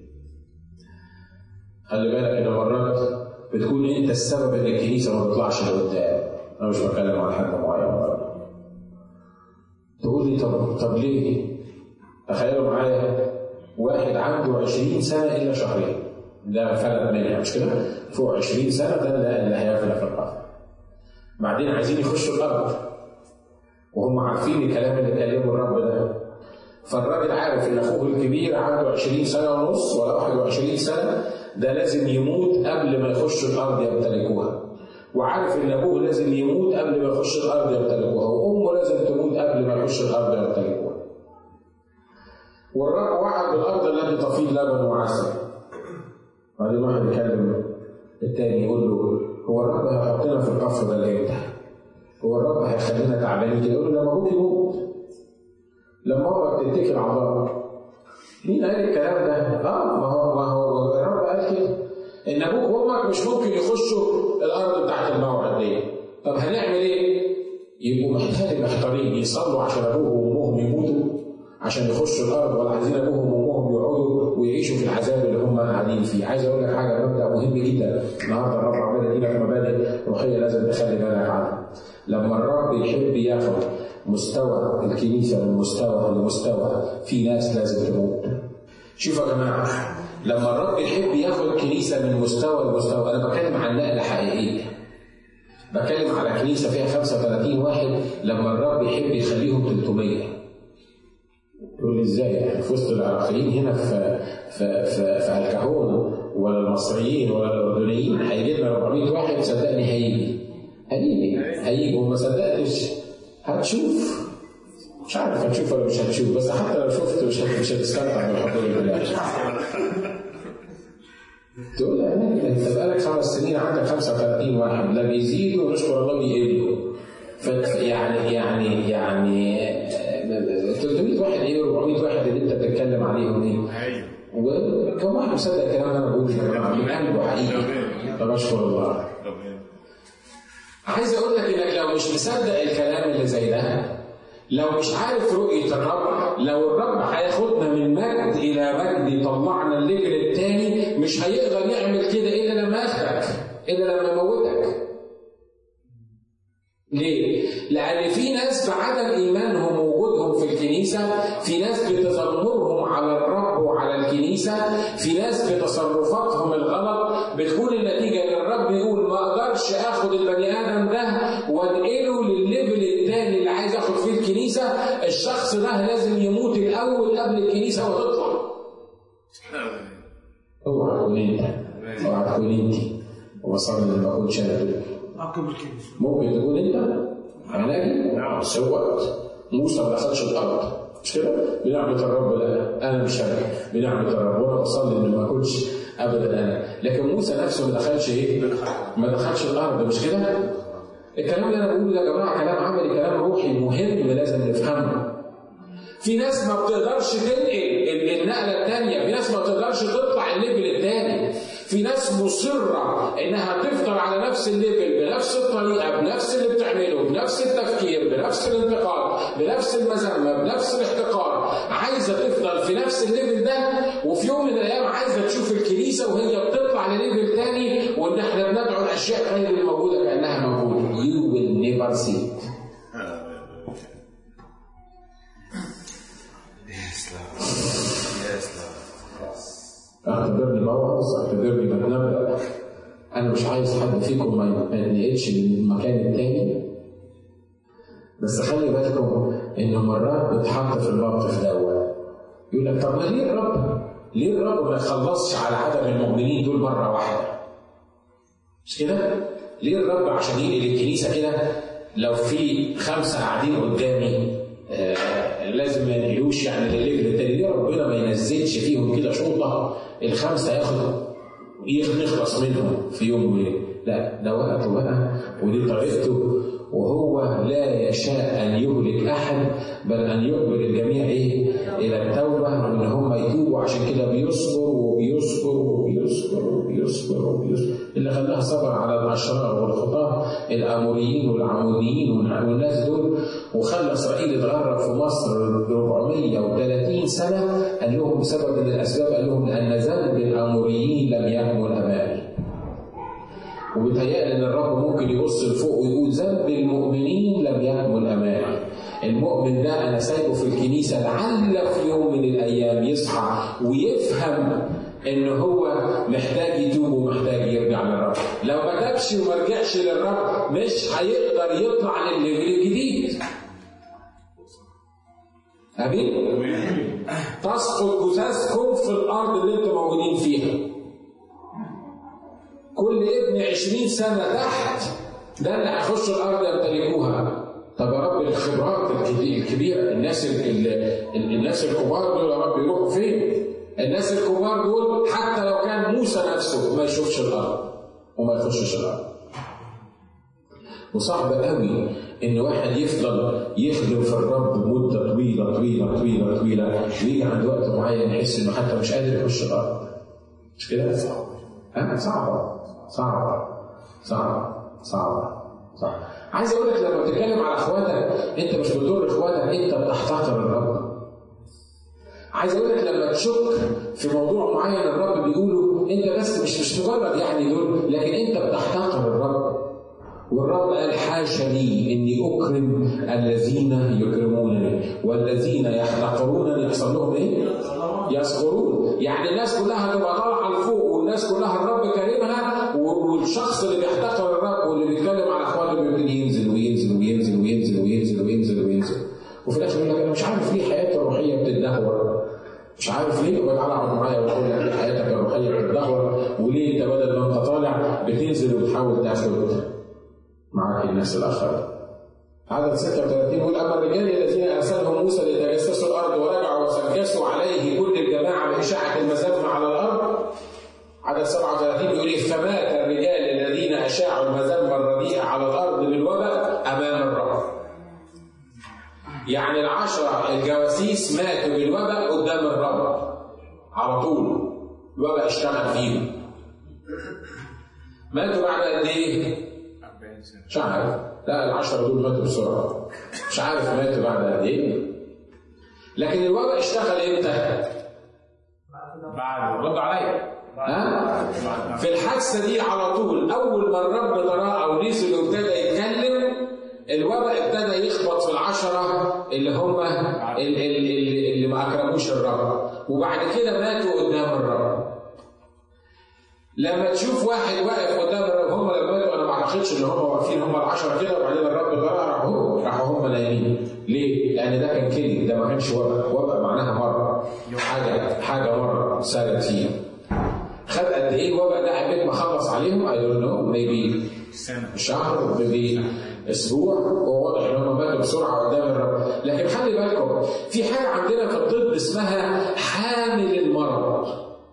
خلي بالك ان مرات بتكون انت السبب ان الكنيسه ما تطلعش لقدام انا مش بتكلم عن حد معين ولا تقول لي طب طب ليه؟ تخيلوا معايا واحد عنده 20 سنه الا شهرين ده فلت منها مش كده؟ فوق 20 سنه ده اللي اللي هيفلت في القفر بعدين عايزين يخشوا الارض وهم عارفين الكلام اللي كلمه الرب ده فالراجل عارف ان اخوه الكبير عنده 20 سنه ونص ولا 21 سنه ده لازم يموت قبل ما يخش الارض يمتلكوها وعارف ان ابوه لازم يموت قبل ما يخش الارض يمتلكوها وامه لازم تموت قبل ما يخش الارض يمتلكوها والرب وعد بالارض التي تفيض لبن وعسل بعدين واحد يكلم التاني يقول له هو الرب هيحطنا في القفر ده لامتى؟ هو الرب هيخلينا تعبانين كده يقول له لما ابوك يموت لما امك تتكل على الله مين قال الكلام ده؟ اه ما هو ما هو الرب قال كده ان ابوك وامك مش ممكن يخشوا الارض بتاعت الموعد دي طب هنعمل ايه؟ يبقوا محتاجين محتارين يصلوا عشان ابوهم وامهم يموتوا عشان يخشوا الارض ولا عايزين ابوهم وامهم يقعدوا ويعيشوا في العذاب اللي هم قاعدين فيه، عايز اقول لك حاجه مبدا مهم جدا النهارده الرب عمال يديلك مبادئ روحيه لازم تخلي بالك عنها. لما الرب يحب ياخد مستوى الكنيسه من مستوى لمستوى في ناس لازم تموت. شوفوا يا جماعه لما الرب يحب ياخد كنيسه من مستوى لمستوى انا بتكلم عن نقله حقيقيه. بتكلم على كنيسه فيها 35 واحد لما الرب يحب يخليهم 300 تقول لي ازاي يعني في وسط العراقيين هنا في في في, في الكهون ولا المصريين ولا الاردنيين هيجي لنا 400 واحد صدقني هيجي هيجي هيجي وما صدقتش هتشوف مش عارف هتشوف ولا مش هتشوف بس حتى لو شفت مش هت- مش هتستمتع بالحضور بالله تقول لي انا انت بقالك خمس سنين عندك 35 واحد لا بيزيدوا ونشكر الله بيقلوا ف- يعني يعني يعني آه، 300 واحد ايه 400 واحد اللي انت بتتكلم عليهم ايه ايوه وكم واحد مصدق الكلام اللي انا بقوله يا جماعه من قلبه حقيقي طب اشكر الله تمام عايز اقول لك انك لو مش مصدق الكلام اللي زي ده لو مش عارف رؤية الرب لو الرب هياخدنا من مجد إلى مجد يطلعنا الليفل التاني مش هيقدر يعمل كده إلا لما ياخدك إلا لما يموتك ليه؟ لأن في ناس بعدم إيمانهم ووجودهم في الكنيسة، في ناس بتذمرهم على الرب وعلى الكنيسة، في ناس بتصرفاتهم الغلط بتكون النتيجة إن الرب يقول ما أقدرش آخد البني آدم ده وأنقله للليفل التاني اللي عايز آخد فيه الكنيسة، الشخص ده لازم يموت الأول قبل الكنيسة وتطلع. اوعى تكون أنت، اوعى تكون أنت، وصلنا إن ما أكونش أنا دول. عقب الكنيسة ممكن تكون انت علاجي نعم. سوقت موسى ما دخلش الارض مش كده؟ بنعمة الرب لا انا مش انا بنعمة الرب وانا بصلي ان ما اكونش ابدا انا لكن موسى نفسه ما دخلش ايه؟ ما دخلش الارض مش كده؟ الكلام اللي انا بقوله ده يا جماعه كلام عملي كلام روحي مهم لازم نفهمه في ناس ما بتقدرش تنقل ال- النقله الثانيه، في ناس ما بتقدرش تطلع الليفل الثاني، في ناس مصره انها تفضل على نفس الليفل بنفس الطريقه بنفس اللي بتعمله بنفس التفكير بنفس الانتقاد بنفس المذمه بنفس الاحتقار عايزه تفضل في نفس الليفل ده وفي يوم من الايام عايزه تشوف الكنيسه وهي بتطلع لليفل ثاني وان احنا بندعو الاشياء غير الموجوده كانها موجوده. You will never see it. يس لا يس لا اعتبرني بوعظ اعتبرني بتنبأ انا مش عايز حد فيكم ما ما يتنقلش من المكان التاني بس خلي بالكم إن مرات بتحط في الموقف دوت يقول لك طب ما ليه الرب ليه الرب ما يخلصش على عدد المؤمنين دول مرة واحدة؟ مش كده؟ ليه الرب عشان يجي للكنيسة كده لو في خمسة قاعدين قدامي آه لازم ما ينقلوش يعني للليفل التاني ليه ربنا ما ينزلش فيهم كده شوطة الخمسة ياخد نخلص منهم في يوم وليلة لا ده وقته بقى ودي طريقته وهو لا يشاء ان يهلك احد بل ان يقبل الجميع ايه؟ الى التوبه وان هم يتوبوا عشان كده بيصبر وبيصبر وبيصبر وبيصبر وبيصبر اللي خلاها صبر على الاشرار والخطاه الاموريين والعموديين والناس دول وخلى اسرائيل يتغرب في مصر 430 سنه قال لهم بسبب من الاسباب قال لهم لان ذنب الاموريين لم يكمل امامي وبيتهيألي ان الرب ممكن يبص لفوق ويقول ذنب المؤمنين لم يكمل امامي المؤمن ده انا سايبه في الكنيسه لعل في يوم من الايام يصحى ويفهم ان هو محتاج يتوب ومحتاج يرجع للرب لو ما تابش وما رجعش للرب مش هيقدر يطلع للليفل الجديد امين تسقط جثثكم في الارض اللي انتم موجودين فيها كل ابن عشرين سنة تحت ده اللي هيخش الأرض يمتلكوها طب يا رب الخبرات الكبيرة الناس ال ال الناس الكبار دول يا رب يروحوا فين؟ الناس الكبار دول حتى لو كان موسى نفسه ما يشوفش الأرض وما يخشش الأرض وصعب قوي ان واحد يفضل يخدم في الرب مده طويله طويله طويله طويله ويجي عند وقت معين يحس انه حتى مش قادر يخش الارض مش كده؟ ها صعبه صعبة صعبة صعبة صح عايز اقول لك لما بتتكلم على اخواتك انت مش بتضر اخواتك انت بتحتقر الرب عايز اقول لك لما تشك في موضوع معين الرب بيقوله انت بس مش مش مجرد يعني دول لكن انت بتحتقر الرب والرب قال حاشا لي اني اكرم الذين يكرمونني والذين يحتقرونني يحصل لهم ايه؟ يصغرون يعني الناس كلها تبقى طالعه لفوق والناس كلها الرب كريمها والشخص اللي بيحتقر الرب واللي بيتكلم على اخواته بيبتدي ينزل وينزل وينزل وينزل وينزل وينزل وينزل وفي الاخر يقول لك انا مش عارف ليه حياتي الروحيه بتتدهور مش عارف ليه يبقى تعالى اقعد معايا واقول لك ليه حياتك الروحيه بتتدهور وليه انت بدل ما انت طالع بتنزل وتحاول تاخد معاك الناس الاخرين عدد 36 يقول اما الرجال الذين ارسلهم موسى ليتجسسوا الارض ورجعوا وسجسوا عليه كل الجماعه باشاعه المذبح على الارض عدد 37 يقول إيه فمات الرجال الذين اشاعوا المذبه الرديئه على الارض بالوباء امام الرب. يعني العشره الجواسيس ماتوا بالوباء قدام الرب على طول الوباء اشتغل فيهم. ماتوا بعد قد ايه؟ مش عارف لا العشرة دول ماتوا بسرعة مش عارف ماتوا بعد قد ايه لكن الوباء اشتغل امتى؟ بعد رد عليا ها؟ في الحادثة دي على طول أول ما الرب تراه أو نزل وابتدى يتكلم الوباء ابتدى يخبط في العشرة اللي هم اللي, اللي, اللي ما أكرموش الرب وبعد كده ماتوا قدام الرب لما تشوف واحد واقف قدام الرب هم لما ماتوا انا ما اعتقدش ان هم واقفين هم العشره كده وبعدين الرب طلع راحوا راحوا هم نايمين ليه؟ لان ده كان كذب ده ما كانش وباء وباء معناها مره حاجه حاجه مره سالت فيها خد قد ايه الوباء ده عبيد ما خلص عليهم اي دونت نو ميبي سنة شهر ميبي اسبوع وواضح ان هم ماتوا بسرعه قدام الرب لكن خلي بالكم في حاجه عندنا في الطب اسمها حامل المرض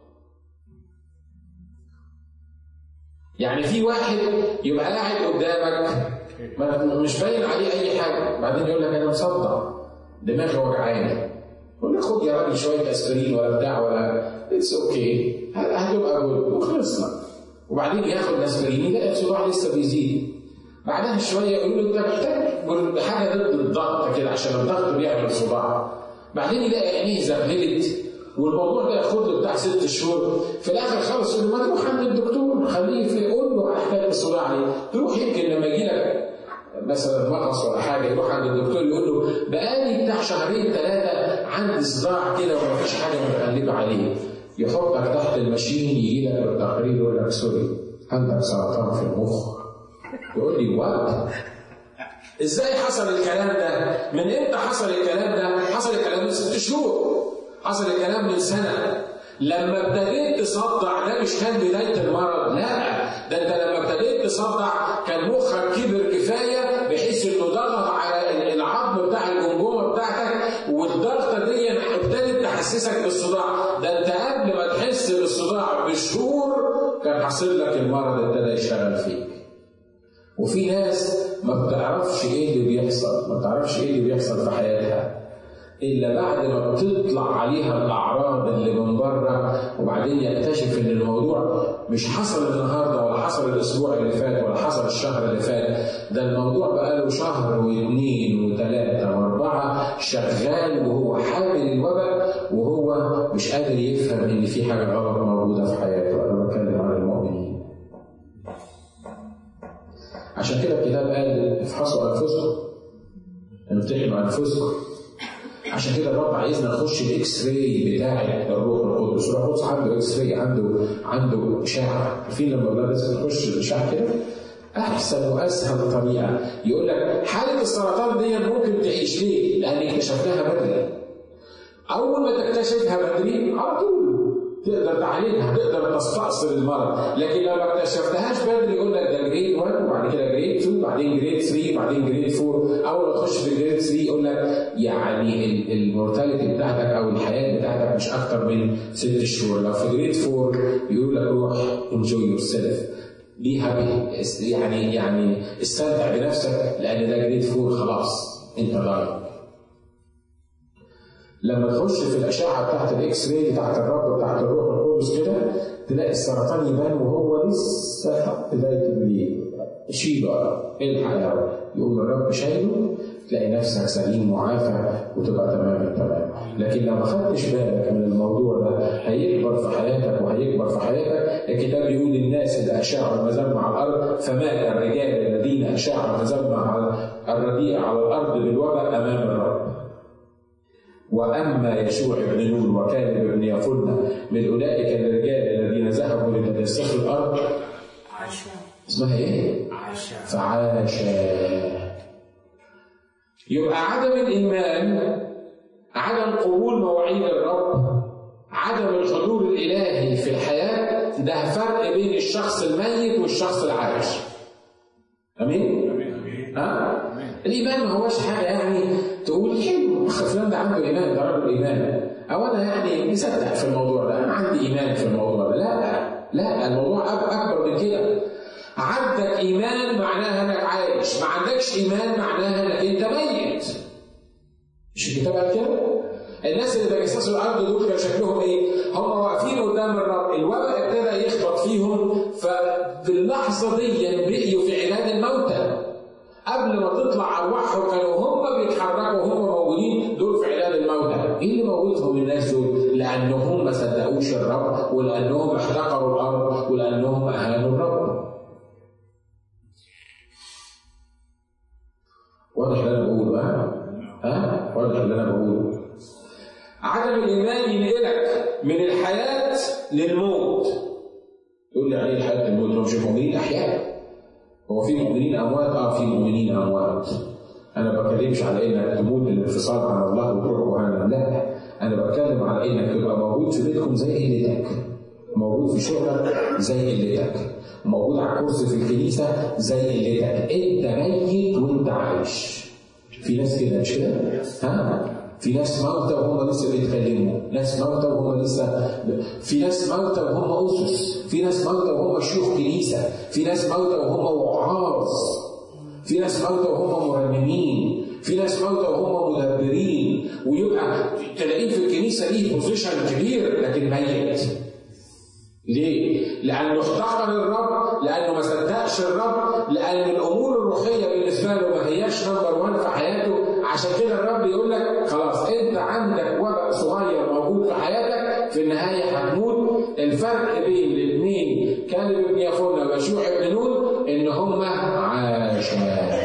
يعني في واحد يبقى قاعد قدامك ما- مش باين عليه اي حاجه بعدين يقول لك انا مصدع دماغي وجعاني يقول لك خد يا راجل شويه اسبرين ولا بتاع ولا اتس اوكي هتبقى جود وخلصنا وبعدين ياخد اسبرين يلاقي الصداع لسه بيزيد بعدها شويه يقول له انت محتاج حاجه ضد الضغط كده عشان الضغط بيعمل صداع بعدين يلاقي عينيه زغللت والموضوع ده ياخد له بتاع ست شهور في الاخر خالص يقول له ما تروح عند الدكتور خليه في قول له احتاج الصداع عليه تروح يمكن لما يجي لك مثلا مغص ولا حاجه يروح عند الدكتور يقول له بقالي بتاع شهرين ثلاثه عندي صداع كده ومفيش حاجه متغلبه عليه يحطك تحت الماشين يجي لك التقرير يقول لك سوري عندك سرطان في المخ يقول لي وات ازاي حصل الكلام ده؟ من امتى حصل الكلام ده؟ حصل الكلام من ست شهور حصل الكلام من سنه لما ابتديت تصدع ده مش كان بدايه المرض لا ده انت لما ابتديت تصدع كان مخك كبر كفايه بحيث انه ضغط على العظم بتاع الجمجمه بتاعتك والضغطه دي ابتدت تحسسك بالصداع ده انت قبل ما تحس بالصداع بشهور كان حاصل لك المرض ابتدى يشتغل فيك وفي ناس ما بتعرفش ايه اللي بيحصل ما بتعرفش ايه اللي بيحصل في حياتها الا بعد ما بتطلع عليها الاعراض اللي من بره وبعدين يكتشف ان الموضوع مش حصل النهارده ولا حصل الاسبوع اللي فات ولا حصل الشهر اللي فات ده الموضوع بقاله شهر واثنين وثلاثه واربعه شغال وهو حامل الوباء وهو مش قادر يفهم ان في حاجه غلط موجوده في حياته انا بتكلم عن المؤمنين عشان كده الكتاب قال افحصوا انفسكم امتحنوا انفسكم عشان كده الرب عايزنا نخش الاكس راي بتاع الروح القدس، الروح القدس عنده اكس راي عنده عنده اشعه، عارفين لما اولاد لازم تخش الاشعه كده؟ احسن واسهل طريقه يقول لك حاله السرطان دي ممكن تعيش ليه؟ لان اكتشفناها بدري. اول ما تكتشفها بدري على طول تقدر تعالجها تقدر تستأصل المرض لكن لو ما اكتشفتهاش بدري يقول لك ده جريد 1 وبعد كده جريد 2 بعدين جريد 3 بعدين جريد 4 اول ما تخش في جريد 3 يقول لك يعني المورتاليتي بتاعتك او الحياه بتاعتك مش اكتر من 6 شهور لو في جريد 4 يقول لك روح انجوي يور سيلف ليها يعني يعني استمتع بنفسك لان ده جريد 4 خلاص انت ضايع لما تخش في الاشعه بتاعت الاكس راي بتاعت الرب بتاعت الروح القدس كده تلاقي السرطان يبان وهو لسه تحت بدايه الليل شيله الحق يا يقوم الرب شايله تلاقي نفسك سليم وعافى وتبقى تمام التمام لكن لو ما خدتش بالك من الموضوع ده هيكبر في حياتك وهيكبر في حياتك الكتاب بيقول الناس اللي اشاعوا المذمة على الارض فمات الرجال الذين اشاعوا المذمة على الرديء على الارض بالوباء امام الرب واما يشوع بن نون وكالب بن يفن من اولئك الرجال الذين ذهبوا لتدسخ الارض عاشا اسمها ايه؟ عاشا فعاشا يبقى عدم الايمان عدم قبول مواعيد الرب عدم الحضور الالهي في الحياه ده فرق بين الشخص الميت والشخص العايش امين؟ ها؟ الايمان ما هوش حاجه يعني تقول حلو فلان ده عنده ايمان ده رجل ايمان او انا يعني مصدق في الموضوع ده انا عندي ايمان في الموضوع ده لا لا الموضوع أك- اكبر من كده عندك ايمان معناها انك عايش ما عندكش ايمان معناها انك انت ميت مش الكتاب قال كده الناس اللي تجسسوا الارض دول كان شكلهم ايه؟ هم واقفين قدام الرب، الوباء ابتدى يخبط فيهم ففي اللحظه دي بقيوا في عداد الموتى. قبل ما تطلع ارواحهم كانوا هم بيتحركوا وهم موجودين دول في عداد الموتى. ايه اللي موتهم الناس دول؟ لانهم ما صدقوش الرب ولانهم احتقروا الارض ولانهم اهانوا الرب. واضح اللي انا بقوله ها؟ ها؟ واضح اللي انا بقوله. عدم الايمان ينقلك من الحياه للموت. تقول لي يعني ايه الحياه للموت؟ هو مش المؤمنين احياء. هو في مؤمنين اموات؟ اه في مؤمنين اموات. انا ما بتكلمش على انك تموت بالانفصال عن الله وتروح جهنم، لا. انا بتكلم على انك تبقى موجود في بيتكم زي قلتك. موجود في شغلك زي قلتك. موجود على كرسي في الكنيسه زي قلتك. انت ميت وانت عايش. في ناس كده مش كده؟ ها؟ في ناس موتى وهم لسه بيتكلموا، ناس موتى وهم لسه ب... في ناس موتى وهم أسس، في ناس موتى وهم شيوخ كنيسة، في ناس موتى وهم وعاظ، في ناس موتى وهم مرنمين، في ناس موتى وهم مدبرين، ويبقى تلاقيه في الكنيسة ليه بوزيشن كبير لكن ميت. ليه؟ لأنه افتقر الرب، لأنه ما صدقش الرب، لأن الأمور الروحية بالنسبة له ما هياش نمبر 1 في حياته، عشان كده الرب يقول لك خلاص أنت عندك وباء صغير موجود في حياتك، في النهاية هتموت، الفرق بين الاثنين كالب بن يفنى وشوع بن نون إن هما عاشا.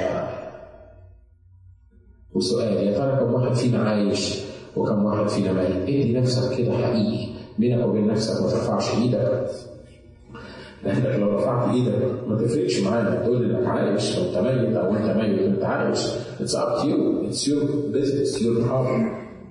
وسؤال يا ترى كم واحد فينا عايش وكم واحد فينا ميت؟ ادي نفسك كده حقيقي بينك وبين نفسك ما ترفعش ايدك لانك لو رفعت ايدك ما تفرقش معانا تقول لي انك عايش وانت ميت او انت ميت وانت عايش عايش اتس اب تو يو اتس يور بزنس يور بروبلم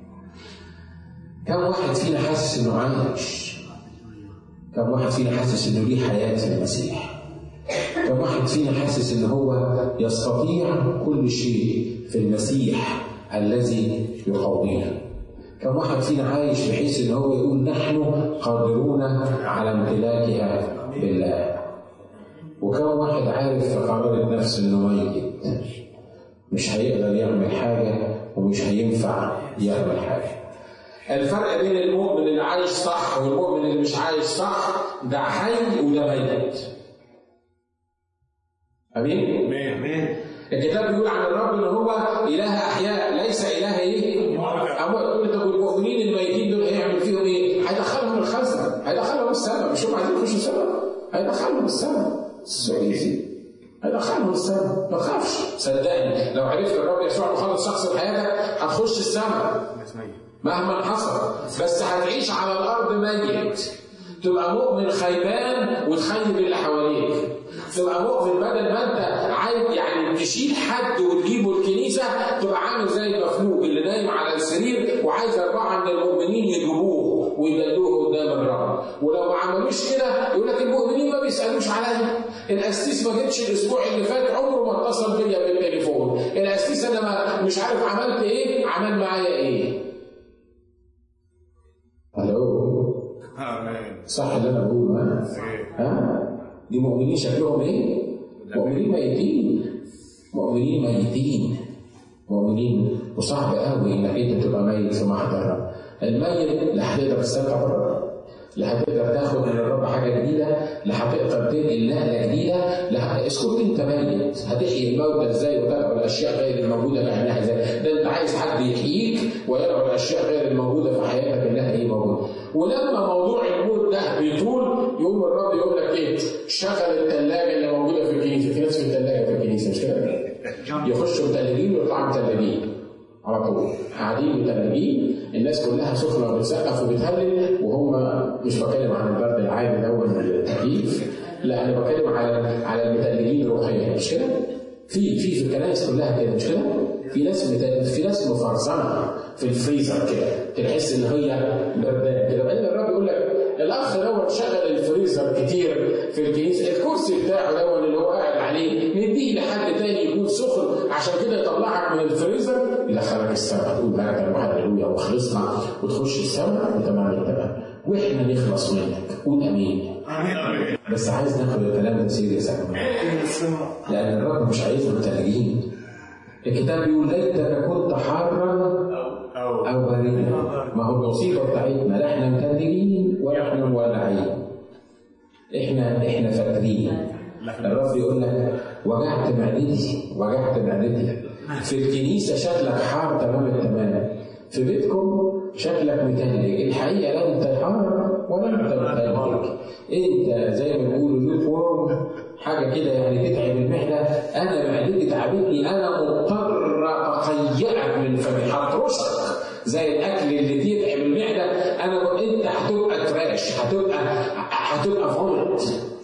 كم واحد فينا حاسس انه عايش كم واحد فينا حاسس انه ليه حياه في المسيح كم واحد فينا حاسس ان هو يستطيع كل شيء في المسيح الذي يقوينا كم واحد فينا عايش بحيث ان هو يقول نحن قادرون على امتلاكها بالله وكم واحد عارف في قرار النفس انه ميت مش هيقدر يعمل حاجه ومش هينفع يعمل حاجه الفرق بين المؤمن اللي عايش صح والمؤمن اللي مش عايش صح ده حي وده ميت امين امين الكتاب بيقول عن الرب ان هو اله احياء ليس اله ايه؟ اموات تقول طب والمؤمنين الميتين دول هيعمل فيهم ايه؟ هيدخلهم الخزنه هيدخلهم السماء مش هم عايزين يخشوا السماء هيدخلهم السماء السويسي هيدخلهم السماء ما تخافش صدقني لو عرفت الرب يسوع مخلص شخص في حياتك هتخش السماء مهما حصل بس هتعيش على الارض ميت تبقى مؤمن خيبان وتخيب اللي حواليك تبقى مؤمن بدل ما انت عايز يعني تشيل حد وتجيبه الكنيسه تبقى عامل زي المفلوج اللي نايم على السرير وعايز اربعه من المؤمنين يجيبوه ويدلوه قدام الرب ولو ما عملوش كده يقول لك المؤمنين ما بيسالوش عليا القسيس ما جتش الاسبوع اللي فات عمره ما اتصل بيا بالتليفون القسيس انا ما مش عارف عملت ايه عمل معايا ايه الو امين صح اللي انا بقوله ها ها دي مؤمنين شكلهم ايه مؤمنين ميتين مؤمنين ميتين مؤمنين وصعب قوي انك انت تبقى ميت في محضر الميت لا هتقدر تستمتع بالرب لا هتقدر تاخد من الرب حاجه جديده لا هتقدر تنقل نقله جديده لا اسكت انت ميت هتحيي الموتى ازاي وتدعو الاشياء غير الموجوده كانها ازاي ده انت عايز حد يحييك ويدعو الاشياء غير الموجوده في حياتك انها ايه موجوده ولما موضوع الموت ده بيطول يقوم الرب يقول لك ايه شغل الثلاجه اللي موجوده في الكنيسه في ناس في الثلاجه في الكنيسه مش كده؟ يخشوا متلجين ويطلعوا متلجين على طول قاعدين متلجين الناس كلها سخنه وبتسقف وبتهلل وهم مش بتكلم عن البرد العادي ده التكييف لا انا بتكلم على على المتلجين الروحيا مش كده؟ في في في الكنائس كلها كده مش كده؟ في ناس مت... في ناس مفرزنه في الفريزر كده تحس ان هي بردان كده بعدين الرب يقول لك الاخ دوت شغل الفريزر كتير في الكنيسه الكرسي بتاعه دوت اللي هو قاعد عليه نديه لحد تاني يكون سخن عشان كده يطلعك من الفريزر يدخلك السماء تقول بركه وهللويا وخلصنا وتخش السماء وتمام التمام واحنا نخلص منك قول امين امين بس عايز ناخد الكلام ده سيريس يا جماعه لان الرب مش عايزنا متلجين الكتاب بيقول ليتك كنت حارا او او باردا ما هو المصيبه بتاعتنا لا احنا متلجين ولا احنا مولعين احنا احنا فاكرين الرب يقول لك وجعت معدتي وجعت معدتي في الكنيسه شكلك حار تمام التمام في بيتكم شكلك متلج الحقيقه لا انت حار ولا انت متلج انت زي ما بيقولوا لوك وورم حاجه كده يعني تتعب المعده انا معدتي تعبتني انا مضطر اقيئك من فمي هترشك زي الاكل اللي يتعب المعده انا انت هتبقى تراش هتبقى هتبقى فومت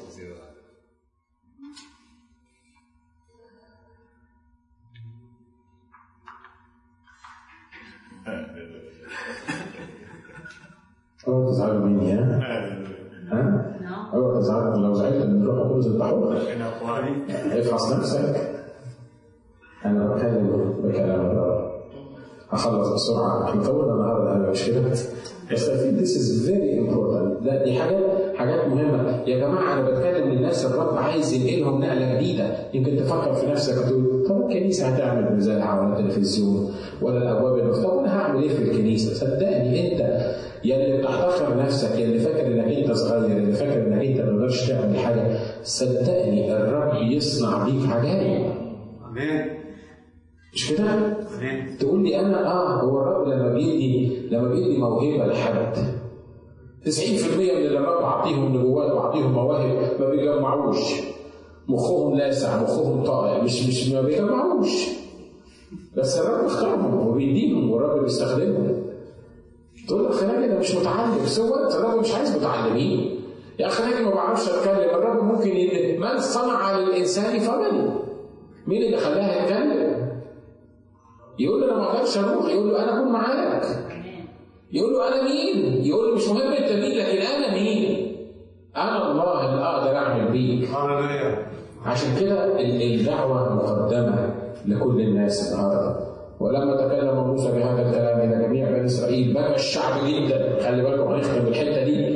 اوعى تزعلوا مني ها؟ ها؟ اوعى تزعلوا لو زعلت من روح القدس انت حر انا اخواني افحص نفسك انا بتكلم بكلام الرب هخلص بسرعه احنا طولنا النهارده انا مش كده بس I think this is very important لا دي حاجات حاجات مهمه يا جماعه انا بتكلم للناس الرب عايز ينقلهم نقله جديده يمكن تفكر في نفسك تقول طب الكنيسه هتعمل مذاعه ولا تلفزيون ولا الابواب المفتوحه وانا هعمل ايه في الكنيسه صدقني انت يا اللي بتحتقر نفسك يا اللي فاكر انك انت صغير يا اللي فاكر انك انت ما تقدرش تعمل حاجه صدقني الرب يصنع بيك عجائب امين مش كده؟ امين تقول لي انا اه هو الرب لما بيدي لما بيدي موهبه لحد 90% من اللي الرب عطيهم نبوات وعطيهم مواهب ما بيجمعوش مخهم لاسع مخهم طائع مش مش ما بيجمعوش بس الرب اختارهم وبيديهم والرب بيستخدمهم تقول لك خلاني انا مش متعلم سوى الرب مش عايز متعلمين يا اخي انا ما بعرفش اتكلم الرب ممكن يدي من صنع للانسان فمن مين اللي خلاها يتكلم يقول له انا ما اقدرش اروح يقول له انا اكون معاك يقول له انا مين يقول له مش مهم انت مين لكن انا مين انا الله اللي اقدر اعمل بيك هللويا عشان كده ال- الدعوة مقدمة لكل الناس النهارده ولما تكلم موسى بهذا الكلام إلى جميع بني إسرائيل بكى الشعب جدا خلي بالكم هنختم بالحتة دي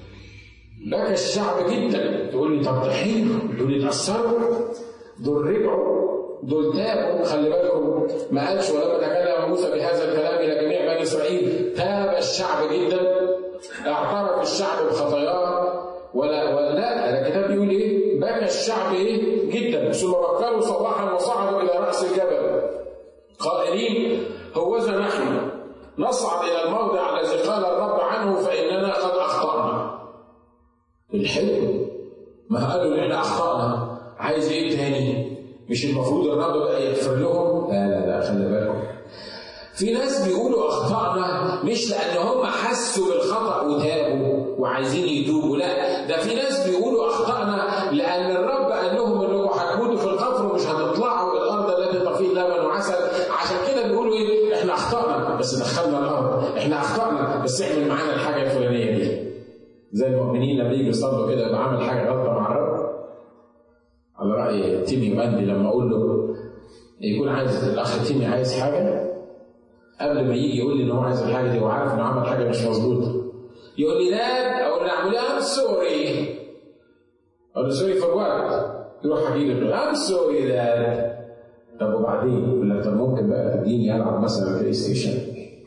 بكى الشعب جدا تقول لي طب ده حلو دول اتأثروا دول رجعوا دول تابوا خلي بالكم ما قالش ولما تكلم موسى بهذا الكلام إلى جميع بني إسرائيل تاب الشعب جدا اعترف الشعب بخطاياه ولا ولا لا الكتاب بيقول ايه؟ بكى الشعب ايه؟ جدا ثم بكروا صباحا وصعدوا الى راس الجبل قائلين هوذا نحن نصعد الى الموضع الذي قال الرب عنه فاننا قد اخطانا. الحلو ما قالوا ان احنا اخطانا عايز ايه تاني؟ مش المفروض الرب بقى يغفر لهم؟ لا لا لا خلي بالكم في ناس بيقولوا اخطانا مش لان هم حسوا بالخطا وتابوا وعايزين يتوبوا لا ده في ناس بيقولوا اخطانا لان الرب قال لهم انكم هتموتوا في القفر ومش هتطلعوا الارض التي تفيض لبن وعسل عشان كده بيقولوا ايه احنا اخطانا بس دخلنا الارض احنا اخطانا بس اعمل معانا الحاجه الفلانيه دي زي المؤمنين لما يجي يصلوا كده يبقى عامل حاجه غلطه مع الرب على راي تيمي ماندي لما اقول له يكون عايز الاخ تيمي عايز حاجه قبل ما يجي يقول لي ان هو عايز الحاجه دي وعارف انه عمل حاجه مش مظبوطه يقول لي لا اقول له اعمل ايه ام سوري اقول له سوري فور وات يروح حكي لي ام سوري داد طب وبعدين يقول لك طب ممكن بقى تديني العب مثلا بلاي ستيشن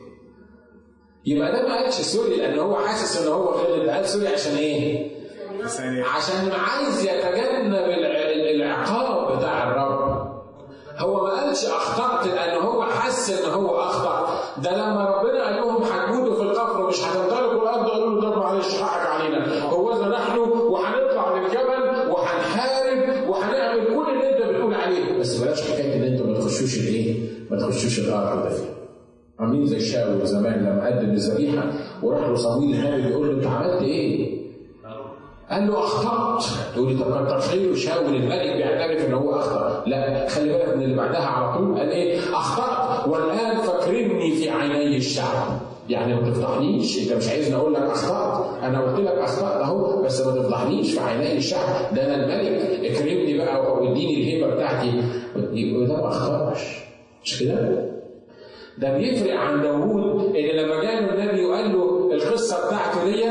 يبقى ده ما قالش سوري لان هو حاسس ان هو غلط قال سوري عشان ايه؟ ثانية عشان عايز يتجنب الع- العقاب بتاع الرب هو ما قالش اخطات لان هو حس ان هو اخطا ده لما ربنا قال لهم هتموتوا في القفر ومش هتمتلكوا الارض قالوا له طب معلش حقك علينا هو اذا نحن وهنطلع للجبل وهنحارب وهنعمل كل اللي انت بتقول عليه بس بلاش حكايه ان انتوا ما تخشوش الايه؟ ما تخشوش الارض ده عاملين زي شاول زمان لما قدم الذبيحه وراح له صمويل النبي بيقول له انت عملت ايه؟ قال له اخطات تقول لي طب كتر خيره شاول الملك بيعترف ان هو اخطا لا خلي بالك من اللي بعدها على طول قال ايه اخطات والان فاكرني في عيني الشعب يعني ما تفضحنيش انت مش عايزني اقول لك اخطات انا قلت لك اخطات اهو بس ما تفضحنيش في عيني الشعب ده انا الملك اكرمني بقى واديني الهيبه بتاعتي يبقى ده ما اخطاش مش كده؟ ده بيفرق عن داوود ان لما جاله النبي وقال له القصه بتاعته دي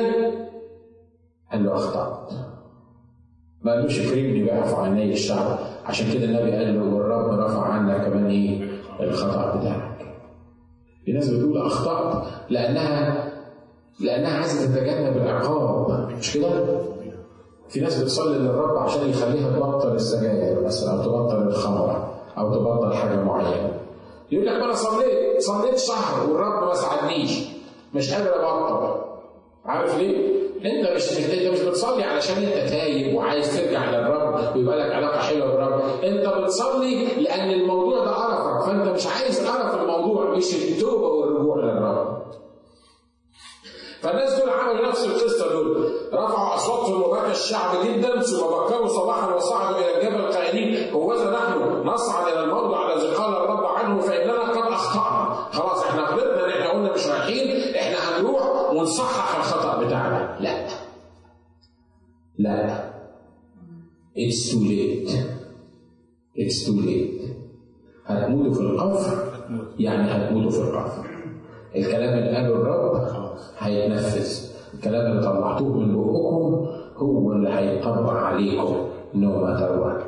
قال له اخطات ما قالوش اكرمني بقى في عيني الشعب عشان كده النبي قال له والرب رفع عنك كمان ايه الخطا بتاعك في ناس بتقول اخطات لانها لانها عايزه تتجنب العقاب مش كده؟ في ناس بتصلي للرب عشان يخليها تبطل السجاير مثلا او تبطل الخمره او تبطل حاجه معينه يقول لك ما انا صليت صليت شهر والرب ما ساعدنيش مش قادر ابطل عارف ليه؟ انت مش انت مش بتصلي علشان انت تايب وعايز ترجع للرب ويبقى لك علاقه حلوه بالرب، انت بتصلي لان الموضوع ده قرفك فانت مش عايز قرف الموضوع مش التوبه والرجوع للرب. فالناس دول عملوا نفس القصه دول رفعوا اصواتهم وبكى الشعب جدا ثم بكروا صباحا وصعدوا الى الجبل قائلين هوذا نحن نصعد الى الموضع الذي قال الرب عنه فاننا قد اخطانا خلاص احنا غلطنا ان احنا قلنا مش رايحين احنا هنروح ونصحح الخطا بتاعنا لا لا It's too late It's too late هتموتوا في القفر يعني هتموتوا في القفر الكلام اللي قاله الرب هيتنفذ الكلام اللي طلعتوه من بقكم هو اللي هيطبق عليكم نو ماتر وات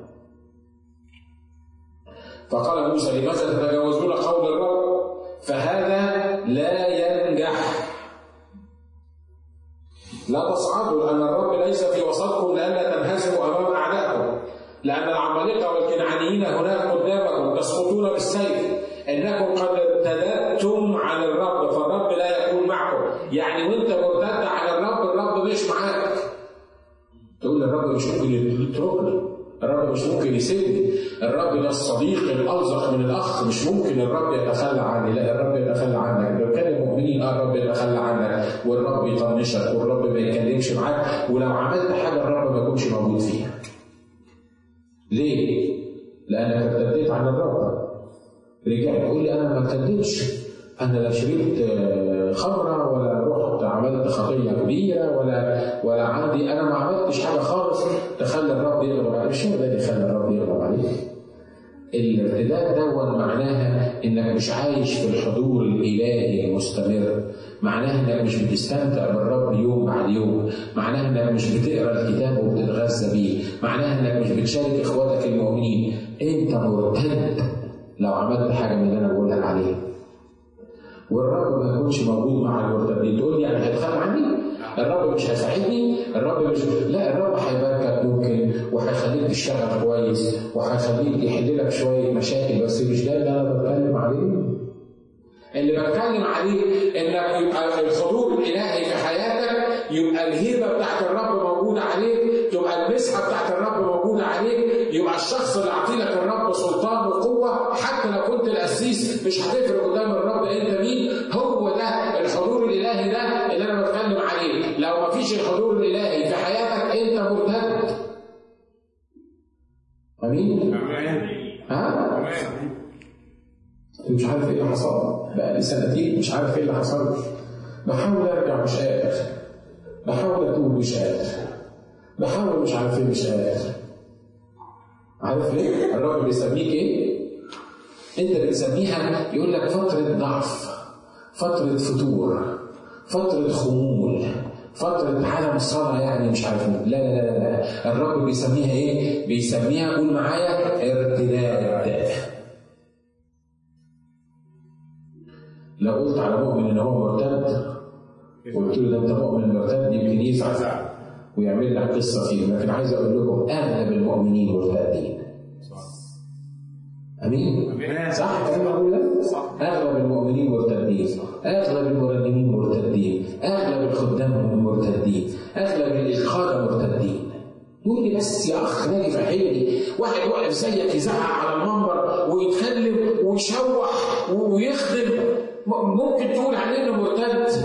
فقال موسى لماذا تتجاوزون قول الرب فهذا لا ينجح لا تصعدوا لأن الرب ليس في وسطكم لئلا تنهزموا أمام أعدائكم لأن العمالقة والكنعانيين هناك قدامكم تسقطون بالسيف إنكم قد ارتدتم عن الرب فالرب لا يكون معكم يعني وأنت مرتد عن الرب الرب مش معاك تقول الرب مش ممكن يتركني الرب مش ممكن يسيبني الرب ده الصديق الألصق من الأخ مش ممكن الرب يتخلى عني لا الرب يتخلى عنك لو كان المؤمنين اه الرب يتخلى عنك والرب يطنشك والرب ما يتكلمش معاك ولو عملت حاجة الرب ما يكونش موجود فيها ليه؟ لأنك ارتديت عن الرب رجعت يقول لي انا ما ارتدتش انا لا شربت آه، خمره ولا رحت عملت خطيه كبيره ولا ولا عندي انا ما عملتش حاجه خالص تخلي الرب يغضب عليك مش هو ده اللي يخلي الرب يغضب عليك الارتداد دون معناها انك مش عايش في الحضور الالهي المستمر معناها انك مش بتستمتع بالرب يوم بعد يوم معناها انك مش بتقرا الكتاب وبتتغذى بيه معناها انك مش بتشارك اخواتك المؤمنين انت مرتد لو عملت حاجه من اللي انا بقول لك عليه والرب ما يكونش موجود مع المرتدين تقول لي يعني هيتخلى عني الرب مش هيساعدني الرب مش لا الرب هيباركك ممكن وهيخليك تشتغل كويس وهيخليك يحل لك شويه مشاكل بس مش ده اللي انا بتكلم عليه اللي بتكلم عليه انك يبقى الحضور الالهي في حياتك يبقى الهيبه بتاعت الرب موجوده عليك تبقى المسحه بتاعت الرب موجوده عليك يبقى الشخص اللي عطيلك الرب سلطان وقوه حتى لو كنت القسيس مش هتفرق قدام الرب انت مين هو ده الحضور الالهي ده اللي انا بتكلم عليه لو ما فيش الحضور الالهي في حياتك انت مرتد امين أمان ها أمان مش عارف ايه اللي حصل بقى لي سنتين مش عارف ايه اللي حصل بحاول ارجع مش قادر بحاول اتوب مش قادر بحاول مش عارف ايه مش قادر عارف ليه؟ الراجل بيسميك ايه؟ انت بتسميها يقول لك فترة ضعف فترة فتور فترة خمول فترة عدم صلاة يعني مش عارف لا لا لا لا الرب بيسميها ايه؟ بيسميها قول معايا ارتداد لو قلت على مؤمن ان هو مرتد قلت له ده انت مؤمن مرتد يمكن يزعل ويعمل لك قصه فيه لكن عايز اقول لكم اغلب المؤمنين مرتدين امين أمان صح الكلام اللي بقوله ده؟ صح. اغلب المؤمنين مرتدين اغلب المرنمين مرتدين اغلب الخدام مرتدين اغلب القاده مرتدين تقول لي بس يا اخ ناجي فهمني واحد واقف زيك يزعق على المنبر ويتكلم ويشوح ويخدم م- ممكن تقول عليه انه مرتد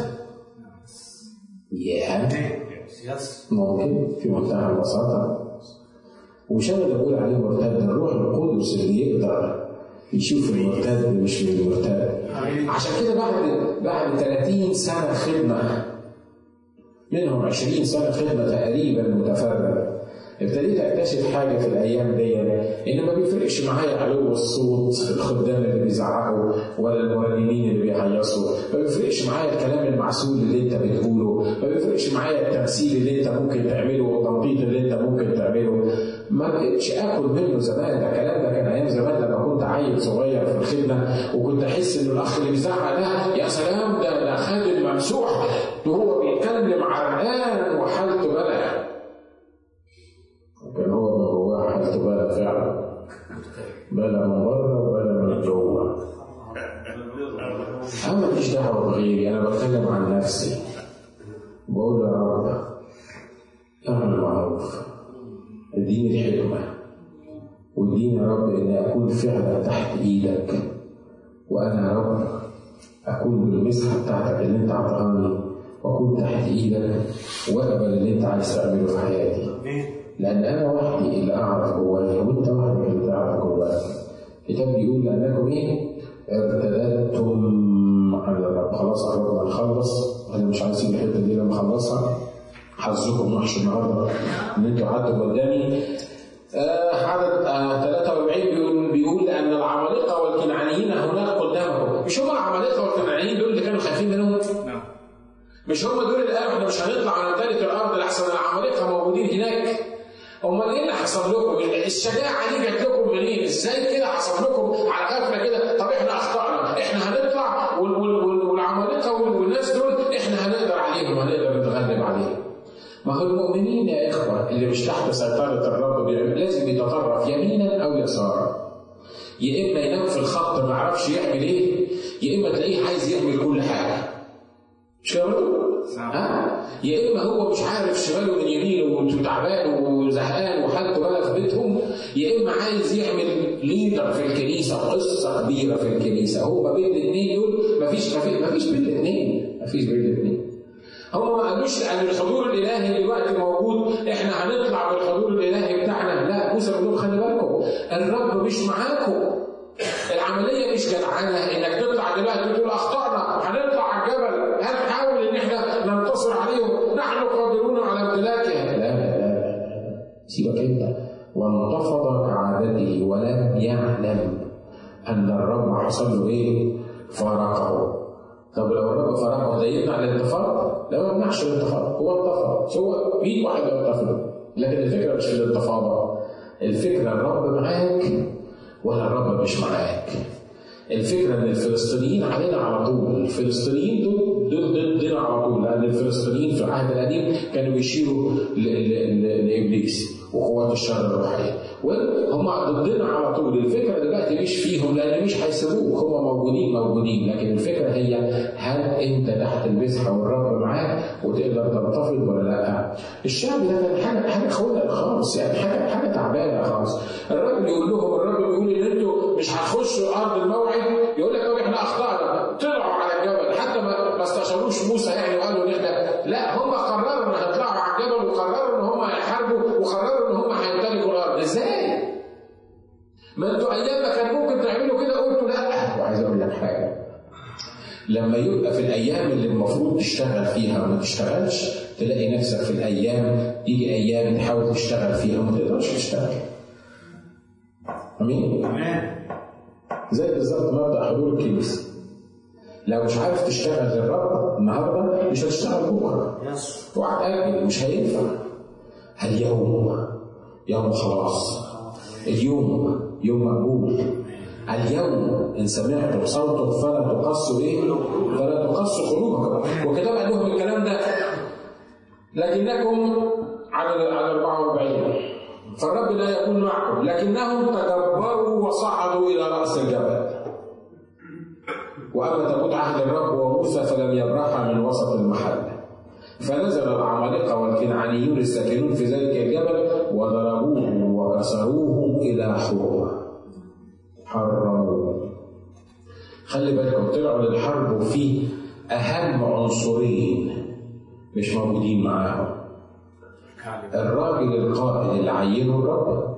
ياه يس ممكن في منتهى البساطة ومش أنا اللي بقول عليه مرتد الروح القدس اللي يقدر يشوف المرتد مش من المرتد آمين. عشان كده بعد بعد 30 سنة خدمة منهم 20 سنة خدمة تقريبا متفرغة ابتديت اكتشف حاجه في الايام دي ان ما بيفرقش معايا علو الصوت الخدام اللي بيزعقوا ولا المرنمين اللي بيهيصوا ما بيفرقش معايا الكلام المعسول اللي انت بتقوله ما بيفرقش معايا التمثيل اللي انت ممكن تعمله والتنطيط اللي انت ممكن تعمله ما بقتش اكل منه زمان ده الكلام ده كان ايام زمان لما كنت عيل صغير في الخدمه وكنت احس ان الاخ اللي بيزعق ده يا سلام ده ده خادم ممسوح وهو بيتكلم عرقان وحالته بلد كان هو من جواه حالته بلد فعلا بلد من بره وبلد من جوه انا ماليش دعوه بغيري انا بتكلم عن نفسي بقول يا رب اعمل معروف اديني الحكمه واديني يا رب اني اكون فعلا تحت ايدك وانا يا رب اكون بالمسحه بتاعتك اللي انت عطاني واكون تحت ايدك واقبل اللي انت عايز تعمله في حياتي لان انا وحدي اللي اعرف جوايا وانت وحدك اللي تعرف جواك الكتاب بيقول لانكم ايه ارتددتم على الرب خلاص قربنا نخلص انا مش عايز اسيب الحته دي لما اخلصها حظكم وحش النهارده ان انتوا قعدتوا قدامي آه عدد آه 43 بيقول بيقول ان العمالقه والكنعانيين هناك قدامكم مش هم العمالقه والكنعانيين دول اللي كانوا خايفين منهم نعم مش هم دول اللي قالوا احنا مش هنطلع نمتلك الارض لحسن العمالقه موجودين هناك امال ايه اللي حصل لكم؟ الشجاعه دي جات لكم منين؟ ازاي كده حصل لكم على غفله كده؟ طب احنا اخطانا، احنا هنطلع وال- وال- وال- والعمالقه وال- والناس دول احنا هنقدر عليهم هنقدر نتغلب عليهم. ما هو المؤمنين يا اخوه اللي مش تحت سيطره الرب بيعمل- لازم يتطرف يمينا او يسارا. يا اما ينام في الخط ما يعرفش يعمل ايه، يا اما تلاقيه عايز يعمل كل حاجه. مش كده برضه؟ نعم. ها؟ يا اما هو مش عارف شماله من يمينه وتعبان وزهقان وحالته بقى في بيتهم يا اما عايز يعمل ليدر في الكنيسه قصه كبيره في الكنيسه هو ما بين الاثنين دول مفيش مفيش مفيش بين الاثنين مفيش بين الاثنين هم ما قالوش ان الحضور الالهي دلوقتي موجود احنا هنطلع بالحضور الالهي بتاعنا لا موسى بيقول لهم خلي بالكم الرب مش معاكم العمليه مش مفيش جدعنه انك تطلع دلوقتي تقول اخطانا هنطلع على الجبل هنحاول ان احنا ننتصر عليهم نحن قادرون على امتلاكها لا لا لا لا سيبك انت وانتفض كعادته ولم يعلم ان الرب حصل له ايه؟ فارقه طب لو الرب فارقه ده يمنع الانتفاض؟ لا ما يمنعش الانتفاض هو انتفض هو 100 واحد ينتفض لكن الفكره مش في الانتفاضه الفكره الرب معاك ولا الرب مش معاك الفكره ان الفلسطينيين علينا على طول الفلسطينيين دول دول ضدنا على طول لان الفلسطينيين في العهد القديم كانوا بيشيروا ل- ل- ل- لابليس وقوات الشر الروحيه وهم ضدنا على طول الفكره دلوقتي مش فيهم لان مش هيسيبوك هم موجودين موجودين لكن الفكره هي هل انت تحت المسحه والرب معاك وتقدر تنتفض ولا لا؟ الشعب ده كان حاجه حاجه خلق خالص يعني حاجه حاجه تعبانه خالص الراجل يقول لهم الراجل يقول ان انتوا مش هتخشوا ارض الموعد يقول لك طب احنا اخطانا طلعوا على الجبل حتى ما ما استشاروش موسى يعني وقالوا ان احنا لا هم قرروا ان هيطلعوا على الجبل وقرروا ان هم هيحاربوا وقرروا ان هم هيمتلكوا الارض ازاي؟ ما انتوا ايام ما كان ممكن تعملوا كده قلتوا لا وعايز اقول لك حاجه لما يبقى في الايام اللي المفروض تشتغل فيها وما تشتغلش تلاقي نفسك في الايام يجي ايام تحاول تشتغل فيها وما تقدرش تشتغل امين تمام زي بالظبط مبدا حضور الكنيسه لو مش عارف تشتغل للرب النهارده مش هتشتغل بكره يس وهتأجل مش هينفع اليوم يوم خلاص اليوم يوم مقبول اليوم ان سمعتم صوته فلا تقصوا ايه؟ فلا تقصوا قلوبكم وكتب قال لهم الكلام ده لكنكم على على 44 فالرب لا يكون معكم لكنهم تجبروا وصعدوا الى راس الجبل واما تابوت عهد الرب وموسى فلم يبرحا من وسط المحل فنزل العمالقه والكنعانيون الساكنون في ذلك الجبل وضربوه وكسروه الى حروب حرموه خلي بالكم طلعوا للحرب وفي اهم عنصرين مش موجودين معاهم الراجل القائد اللي عينه الرب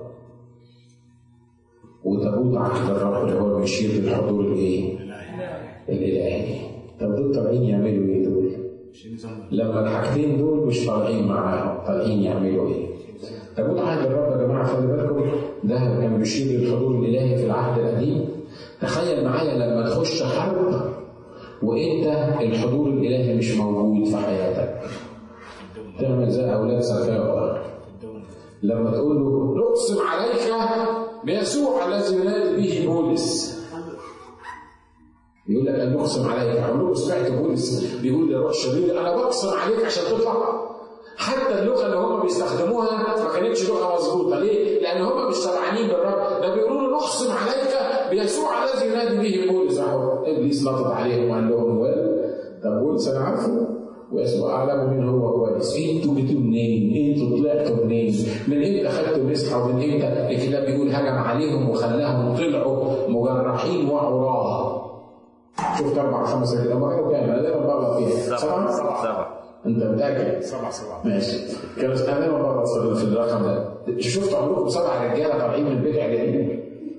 وتابوت عهد الرب اللي هو بيشير للحضور الايه؟ الالهي طب دول طالعين يعملوا ايه دول؟ لما الحاجتين دول مش طالعين معاهم طالعين يعملوا ايه؟ تابوت عهد الرب يا جماعه خلي بالكم ده كان بيشير للحضور الالهي في العهد القديم تخيل معايا لما تخش حرب وانت الحضور الالهي مش موجود في حياتك تعمل زي اولاد سكاوى لما تقول له نقسم عليك بيسوع الذي ينادي به بولس يقول لك انا نقسم عليك عمركم سمعت بولس بيقول لروح شرير انا بقسم عليك عشان تطلع حتى اللغه اللي هم بيستخدموها ما كانتش لغه مظبوطه ليه؟ لان هم مش سمعانين بالرب ده بيقولوا له نقسم عليك بيسوع الذي ينادي به بولس اهو ابليس نطط عليهم وقال لهم ويل طب بولس انا عارفه ويسوع اعلم مين هو كويس انتوا جيتوا منين؟ انتوا طلعتوا منين؟ من امتى خدتوا مسحه ومن امتى الكتاب بيقول هجم عليهم وخلاهم طلعوا مجرحين وعراه شفت اربع خمس كده هم كانوا كام؟ انا دايما بغلط فيها سبعه؟ سبعة انت متاكد؟ سبعة سبعة ماشي كانوا انا دايما بغلط في في الرقم ده شفت عمركم سبع رجاله طالعين من بيت عجائب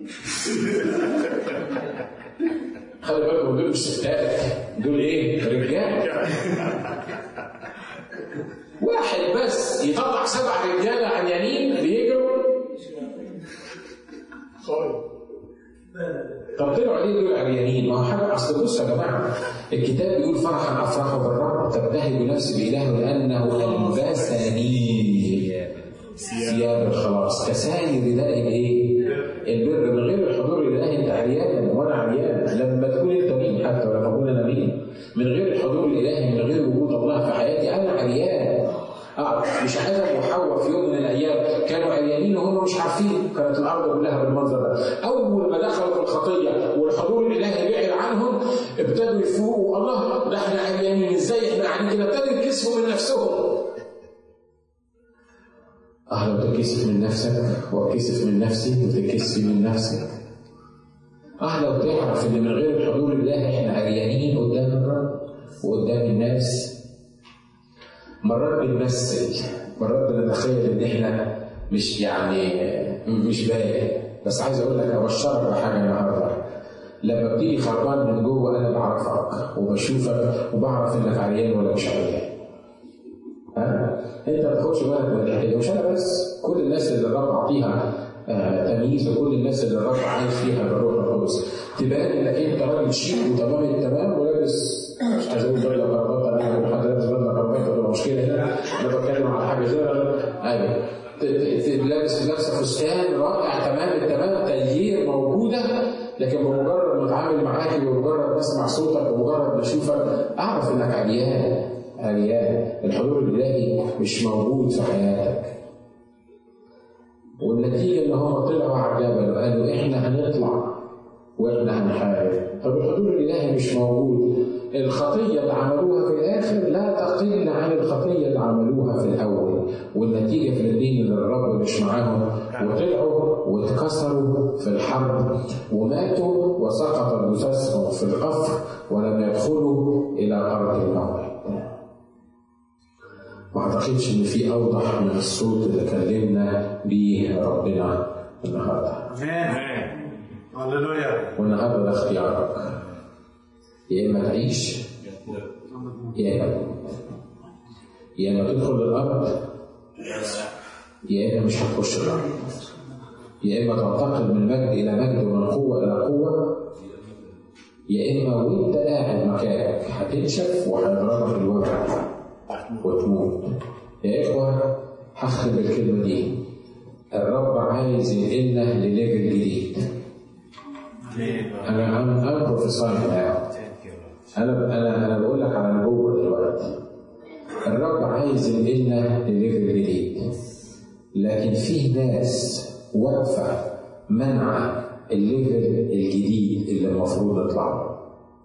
خلي بالكم دول مش ستات دول ايه؟ رجاله واحد بس يطلع سبع رجاله عريانين بيجروا طب طلعوا ليه دول عريانين؟ ما هو حاجه اصل بصوا يا جماعه الكتاب بيقول فرحا افرح بالرب تبتهج نفسي باله لانه البسني ثياب الخلاص كساني رداء الايه؟ البر من غير الحضور الالهي انت عريان وانا عريان لما تقول انت مين حتى ولما اقول انا مين من غير الحضور الالهي من غير وجود الله في حياتي انا عريان اه مش ادم وحواء في يوم من الايام كانوا عريانين وهم مش عارفين كانت الارض كلها بالمنظر ده اول ما دخلوا في الخطيه والحضور الالهي بعد عنهم ابتدوا يفوقوا الله ده احنا عريانين ازاي احنا قاعدين كده ابتدوا يتكسفوا من نفسهم اه لو تتكسف من نفسك واتكسف من نفسي وتتكسفي من نفسك اه لو تعرف ان من غير الحضور الالهي احنا عريانين قدام الرب وقدام الناس مرات بنمثل مرات بنتخيل ان احنا مش يعني مش باين بس عايز اقول لك ابشرك بحاجه النهارده لما بتيجي خربان من جوه انا بعرفك وبشوفك وبعرف انك عريان ولا مش عريان ها انت ما تاخدش بالك من الحته دي مش انا بس كل الناس اللي الرب اعطيها آه، تمييز وكل الناس اللي الرب عايش فيها بالروح القدس تبان انك انت راجل شيك وتمام التمام ولابس مش عايز اقول بدله كرافته انا لو حد لابس بدله كرافته تبقى مشكله هنا انا بتكلم على حاجه غير ايوه ت- ت- ت- لابس لابسه فستان رائع تمام التمام تغيير موجوده لكن بمجرد ما اتعامل معاك بمجرد ما اسمع صوتك بمجرد ما اشوفك اعرف انك عريان عريان الحضور الالهي مش موجود في حياتك والنتيجه ان هم طلعوا على الجبل وقالوا احنا هنطلع واحنا هنحارب طب الحضور الالهي مش موجود الخطيه اللي عملوها في الاخر لا تقل عن الخطيه اللي عملوها في الاول والنتيجه في الاثنين ان الرب مش معاهم وطلعوا واتكسروا في الحرب وماتوا وسقط جثثهم في القفر ولم يدخلوا الى ارض الموعد ما اعتقدش ان في اوضح من الصوت اللي كلمنا بيه ربنا النهارده امين هللويا والنهارده ده اختيارك يا اما تعيش يا اما تموت يا اما تدخل الارض يا اما مش هتخش الارض يا اما تنتقل من مجد الى مجد ومن قوه الى قوه يا اما وانت قاعد مكانك هتنشف وهيضربك الوجع وتموت يا اخوه هختم بالكلمه دي الرب عايز ينقلنا لليفل جديد امين انا انا انا بروفيساي انا انا انا بقول لك على نبوه دلوقتي الرب عايز ينقلنا لليفل جديد لكن في ناس واقفه منع الليفل الجديد اللي المفروض نطلع له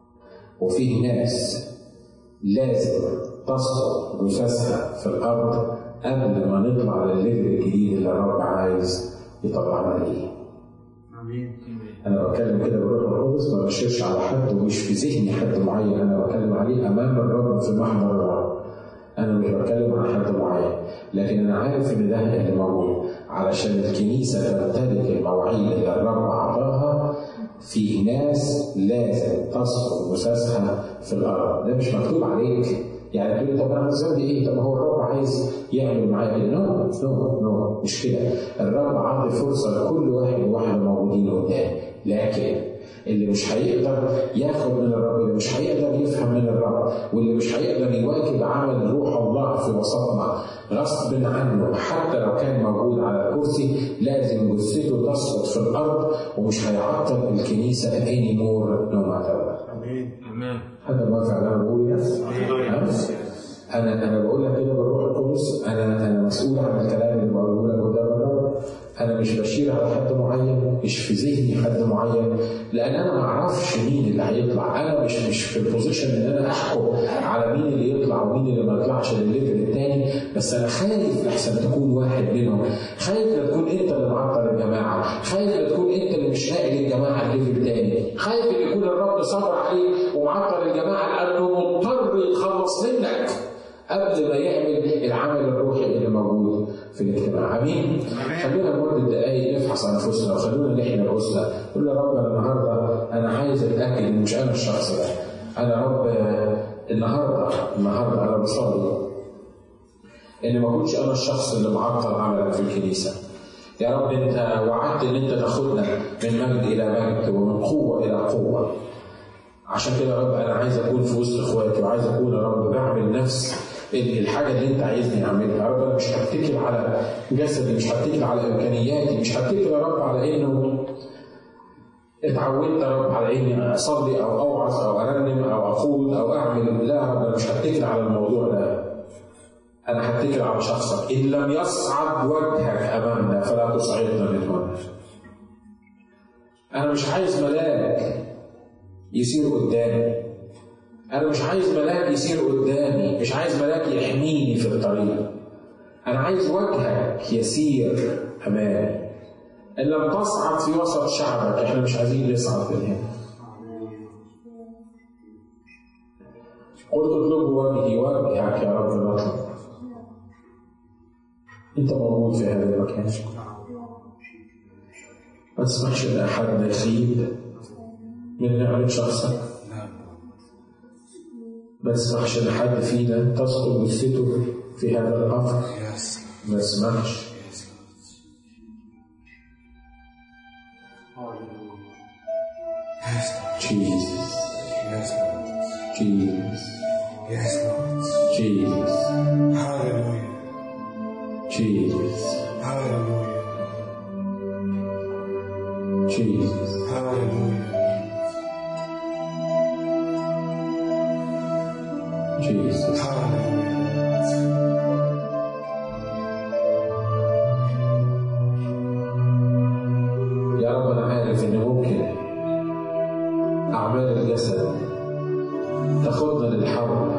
وفي ناس لازم تسقط جثثها في الارض قبل ما نطلع للليفل الجديد اللي الرب عايز يطلعنا ليه امين انا بتكلم كده بالروح القدس ما بشيرش على حد ومش في ذهني حد معين انا بتكلم عليه امام الرب في محضر الرب انا مش بتكلم عن حد معين لكن انا عارف ان ده اللي موجود علشان الكنيسه تمتلك المواعيد اللي الرب اعطاها في ناس لازم تسقط جثثها في الارض ده مش مكتوب عليك يعني تقول لي طب انا ذنبي ايه؟ طب ما هو الرب عايز يعمل معايا كده نو نو نو مش كده الرب عطى فرصه لكل واحد وواحده موجودين قدام لكن اللي مش هيقدر ياخد من الرب اللي مش هيقدر يفهم من الرب واللي مش هيقدر يواكب عمل روح الله في وسطنا غصب عنه حتى لو كان موجود على الكرسي لازم جثته تسقط في الارض ومش هيعطل الكنيسه اني مور نو ماتر امين حد موافق على اللي انا بقوله ده؟ هللويا انا انا بقول لك كده بالروح القدس انا انا مسؤول عن الكلام اللي بقوله لك قدام الرب انا مش بشير على حد معين مش في ذهني حد معين لان انا ما اعرفش مين اللي هيطلع انا مش مش في البوزيشن ان انا احكم على مين اللي يطلع ومين اللي ما يطلعش للليفل الثاني بس انا خايف لحسن تكون واحد منهم خايف لا تكون انت اللي معطل الجماعه خايف لا تكون انت اللي مش ناقل الجماعه الليفل الثاني خايف ان يكون الرب صبر عليك ومعطل الجماعه لانه مضطر يخلص منك قبل ما يعمل العمل الروحي اللي موجود في الاجتماع امين خلونا لمده دقائق نفحص انفسنا وخلونا نحيا انفسنا نقول يا رب أنا النهارده انا عايز اتاكد ان مش انا الشخص ده انا رب النهارده النهارده انا بصلي ان ما اكونش انا الشخص اللي معطل عملك في الكنيسه يا رب انت وعدت ان انت تاخدنا من مجد الى مجد ومن قوه الى قوه عشان كده يا رب انا عايز اكون في وسط اخواتي وعايز اكون يا رب بعمل نفس الحاجه اللي انت عايزني اعملها يا رب انا مش هتكل على جسدي مش هتكل على امكانياتي مش هتكل يا رب على انه اتعودت يا رب على اني اصلي او اوعظ او ارنم او اقود او اعمل لا يا رب انا مش هتكل على الموضوع ده انا هتكل على شخصك ان لم يصعد وجهك امامنا فلا تصعدنا من هنا انا مش عايز ملاك يسير قدامي انا مش عايز ملاك يسير قدامي مش عايز ملاك يحميني في الطريق انا عايز وجهك يسير امامي ان لم تصعد في وسط شعبك احنا مش عايزين نصعد من هنا قلت اطلب وجهي وجهك يا رب نطلب انت موجود في هذا المكان ما تسمحش ان احد يخيب من نعمة شخصك نعم ما تسمحش لحد فينا تسقط جثته في هذا القبر Yes. ما تسمحش Yes. Hallelujah. Yes, Lord. Jesus Yes, Lord. Jesus Yes, Lord. Jesus Hallelujah. Jesus Hallelujah. Jesus Hallelujah. Jesus Hallelujah. يا رب انا عارف ان ممكن اعمال الجسد تاخدنا للحرب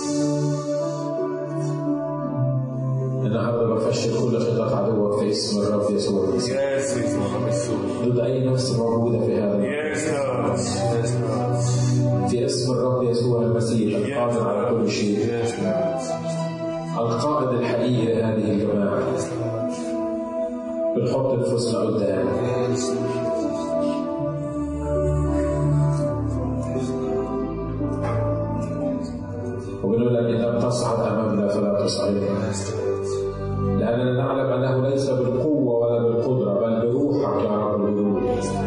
النهارده بفشل كل خطط عدوك في اسم الرب يسوع المسيح Yes, it's Lord. Yes, ضد اي نفس موجوده في هذا Lord. Yes, Lord. في اسم الرب يسوع المسيح القادر على كل شيء Yes, Lord. القائد الحقيقي لهذه الجماعه Yes, Lord. بنحط نفوسنا قدام Yes, وبنقول لك ان لم تصعد امامنا فلا تصعدنا لاننا نعلم انه ليس بالقوه ولا بالقدره بل بروحك يا رب الجنود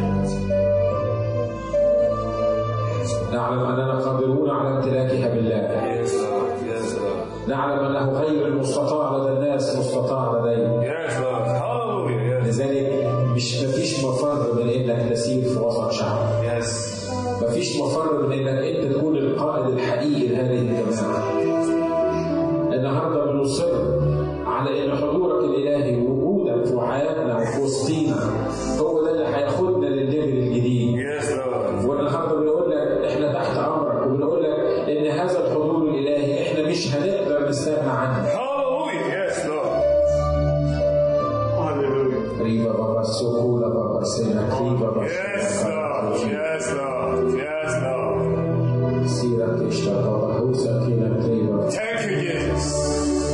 نعلم اننا قادرون على امتلاكها بالله Yes, Lord. Yes, Lord. نعلم انه غير المستطاع لدى الناس مستطاع لدينا Yes, Lord. Hallelujah. Yes. لذلك مش مفيش مفر من انك تسير في وسط شعب Yes. مفيش مفر من انك انت تكون القائد الحقيقي لهذه الجماعه النهارده بنصر على ان حضورك الالهي ووجودك وحياتنا وفي وسطينا هو ده اللي هياخدنا للليفل الجديد Yes, Lord. والنهارده بنقول لك احنا تحت امرك وبنقول لك ان هذا الحضور الالهي احنا مش هنقدر نستغنى عنه Hallelujah. Yes, Lord. Hallelujah. ريبا بابا سوكولا بابا سينا كريبا بابا Yes, Lord. Yes, Lord. Yes, Lord. سيرا كيشتا بابا هوسا كينا كريبا Thank you, Jesus.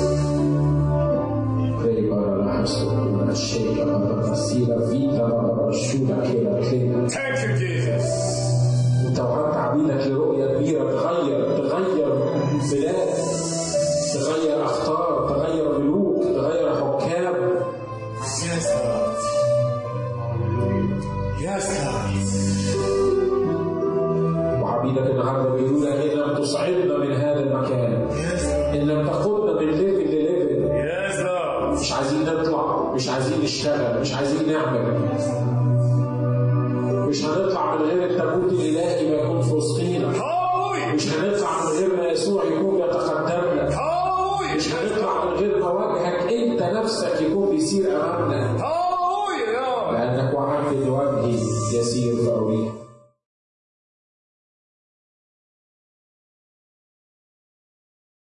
كريبا لا حسوكولا شيكا بابا سيرا فيتا بابا شولا كينا كريبا Thank you, Jesus. انت وعدت عبيدك لرؤية كبيرة تغير تغير بلاد تغير أخطار تغير ملوك تغير حكام Yes, Lord. Hallelujah. Yes, Lord. وعبيدك النهارده بيقولوا لك إن لم تصعدنا من هذا المكان Yes, Lord. إن لم تاخدنا من ليفل لليفل Yes, Lord. مش عايزين نطلع مش عايزين نشتغل مش عايزين نعمل مش هنطلع من غير التابوت الإلهي ما يكون في وسطينا Hallelujah. مش هنطلع من غير ما يسوع يكون يتقدمنا Hallelujah. مش هنطلع من غير ما وجهك انت نفسك يكون بيسير امامنا Hallelujah, Lord. لانك وعدت ان وجهي يسير فوريه